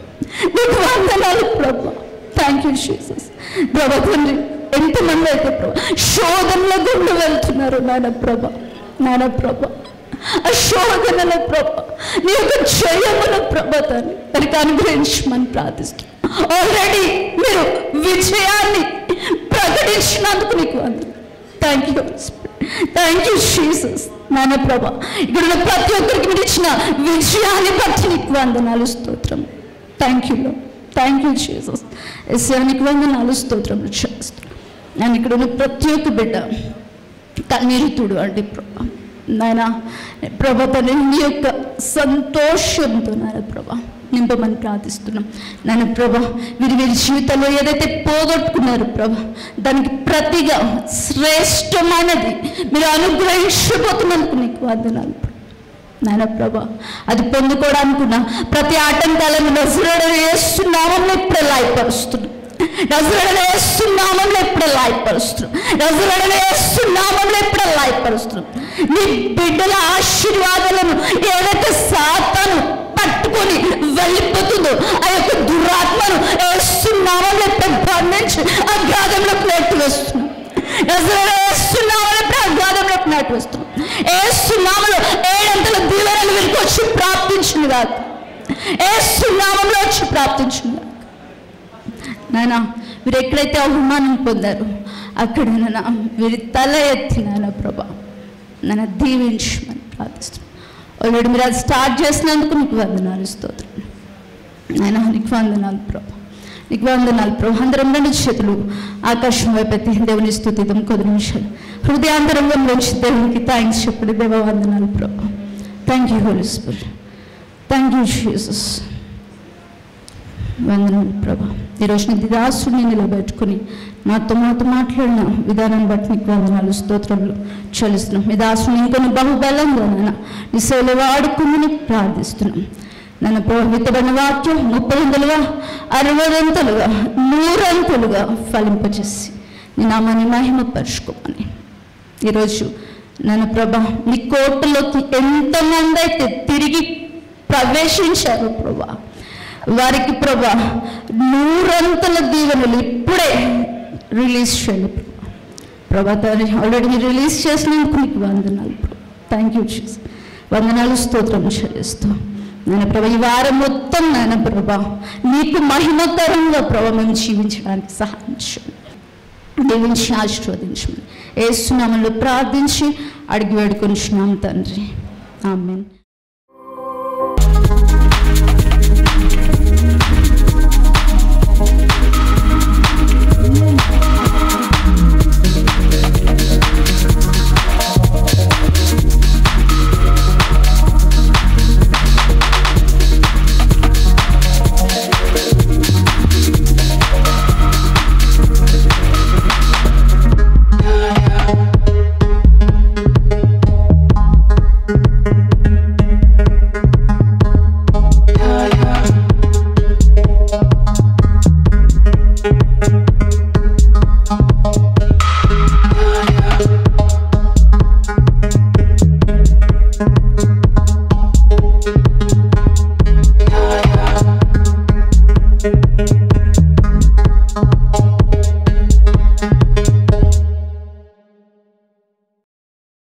నీకు వందనాలు ప్రభా థ్యాంక్ యూ జీసస్ ప్రభా తండ్రి ఎంతమంది అయితే ప్రభా శోధనలో గుండు వెళ్తున్నారు నాయన ప్రభా నాయన ప్రభా ఆ శోధనల ప్రభ నీ యొక్క జయమున ప్రభ తండ్రి దానికి అనుగ్రహించమని ప్రార్థిస్తున్నాను ఆల్రెడీ మీరు విజయాన్ని ప్రకటించినందుకు నీకు వందనాలు thank you thank you Jesus నాన్న ప్రభ ఇక్కడ ఉన్న ప్రతి ఒక్కరికి మీరు ఇచ్చిన విజయాన్ని బట్టి నీకు వందనాలు స్తోత్రం thank you thank you Jesus ఎస్యానికి వందనాలు స్తోత్రం చేస్తున్నాను నేను ఇక్కడ ఉన్న ప్రతి ఒక్క బిడ్డ కన్నీరు తుడు అండి ప్రభా నాయన ప్రభా తన నీ యొక్క సంతోషంతో నాయన ప్రభా నింపమని ప్రార్థిస్తున్నాం నాయన ప్రభా వీరి వీరి జీవితంలో ఏదైతే పోగొట్టుకున్నారు ప్రభా దానికి ప్రతిగా శ్రేష్టమైనది మీరు అనుగ్రహించబోతున్నందుకు నీకు వందనాలు నాయన ప్రభా అది పొందుకోవడానికున్న ప్రతి ఆటంకాలను నజరడ వేస్తున్నామని ఇప్పుడే లాయపరుస్తున్నాం నజరడ వేస్తున్నామని ఇప్పుడే లాయపరుస్తున్నాం నజరడ వేస్తున్నామని ఇప్పుడే లాయపరుస్తున్నాం నీ బిడ్డల ఆశీర్వాదాలను ఏదైతే సాతాను పట్టుకొని వెళ్ళిపోతుందో ఆ యొక్క దురాత్మను వేస్తున్నామని ఇప్పుడు బంధించి అగాధంలోకి నెట్టు వేస్తున్నాం వేస్తున్నామని ఇప్పుడు అగాధంలోకి నెట్టు వేస్తున్నాం ఏసునామలో ఏడంతల దీవెనలు వీరికి వచ్చి ప్రాప్తించింది కాదు ఏసునామంలో వచ్చి ప్రాప్తించింది కాదు నాయన వీరు ఎక్కడైతే అవమానం పొందారు అక్కడ నాన్న వీరి తల ఎత్తి నాయన ప్రభా నన్ను దీవించమని ప్రార్థిస్తున్నాను ఆల్రెడీ మీరు అది స్టార్ట్ చేసినందుకు నీకు వందనాలు స్తోత్రం నాయన నీకు వందనాలు ప్రభా నీకు వందనాలు ప్రభు అందరం రెండు చేతులు ఆకాశం వైపు ఎత్తి దేవుని స్థుతిద్దాం కొద్ది నిమిషాలు హృదయాంతరంగంలోంచి దేవునికి థ్యాంక్స్ చెప్పండి దేవ వందనాలు ప్రభా thank you holy spirit thank you Jesus వందనాలు ప్రభా ఈరోజు నీ దాసుడిని నిలబెట్టుకుని నాతో మాతో మాట్లాడిన విధానాన్ని బట్టి నీకు వందనాలు స్తోత్రములు చెల్లిస్తున్నాం మీ దాసుని ఇంకొన్ని బహుబలంగా నాన్న నీ సేవలో వాడుకుందని ప్రార్థిస్తున్నాం నన్ను ప్రభావితమైన వాక్యం ముప్పై వందలుగా అరవై వంతులుగా నూరంతులుగా ఫలింపజేసి నీ నామాన్ని మహిమ పరుచుకోమని ఈరోజు నన్ను ప్రభా నీ కోర్టులోకి ఎంతమంది అయితే తిరిగి ప్రవేశించారు ప్రభా వారికి ప్రభా నూరంతల దీవెనలు ఇప్పుడే రిలీజ్ చేయండి ప్రభా ప్రభా దాన్ని ఆల్రెడీ రిలీజ్ చేసినందుకు నీకు వందనాలు థ్యాంక్ యూ చీజ్ వందనాలు స్తోత్రం చెల్లిస్తూ నాయన ప్రభా ఈ వారం మొత్తం నాయన ప్రభా నీకు మహిమకరంగా ప్రభా మేము జీవించడానికి సహాయం చేయండి దీవించి ఆశీర్వదించమని ఏసునామంలో ప్రార్థించి అడిగి వేడుకొని తండ్రి ఆమెన్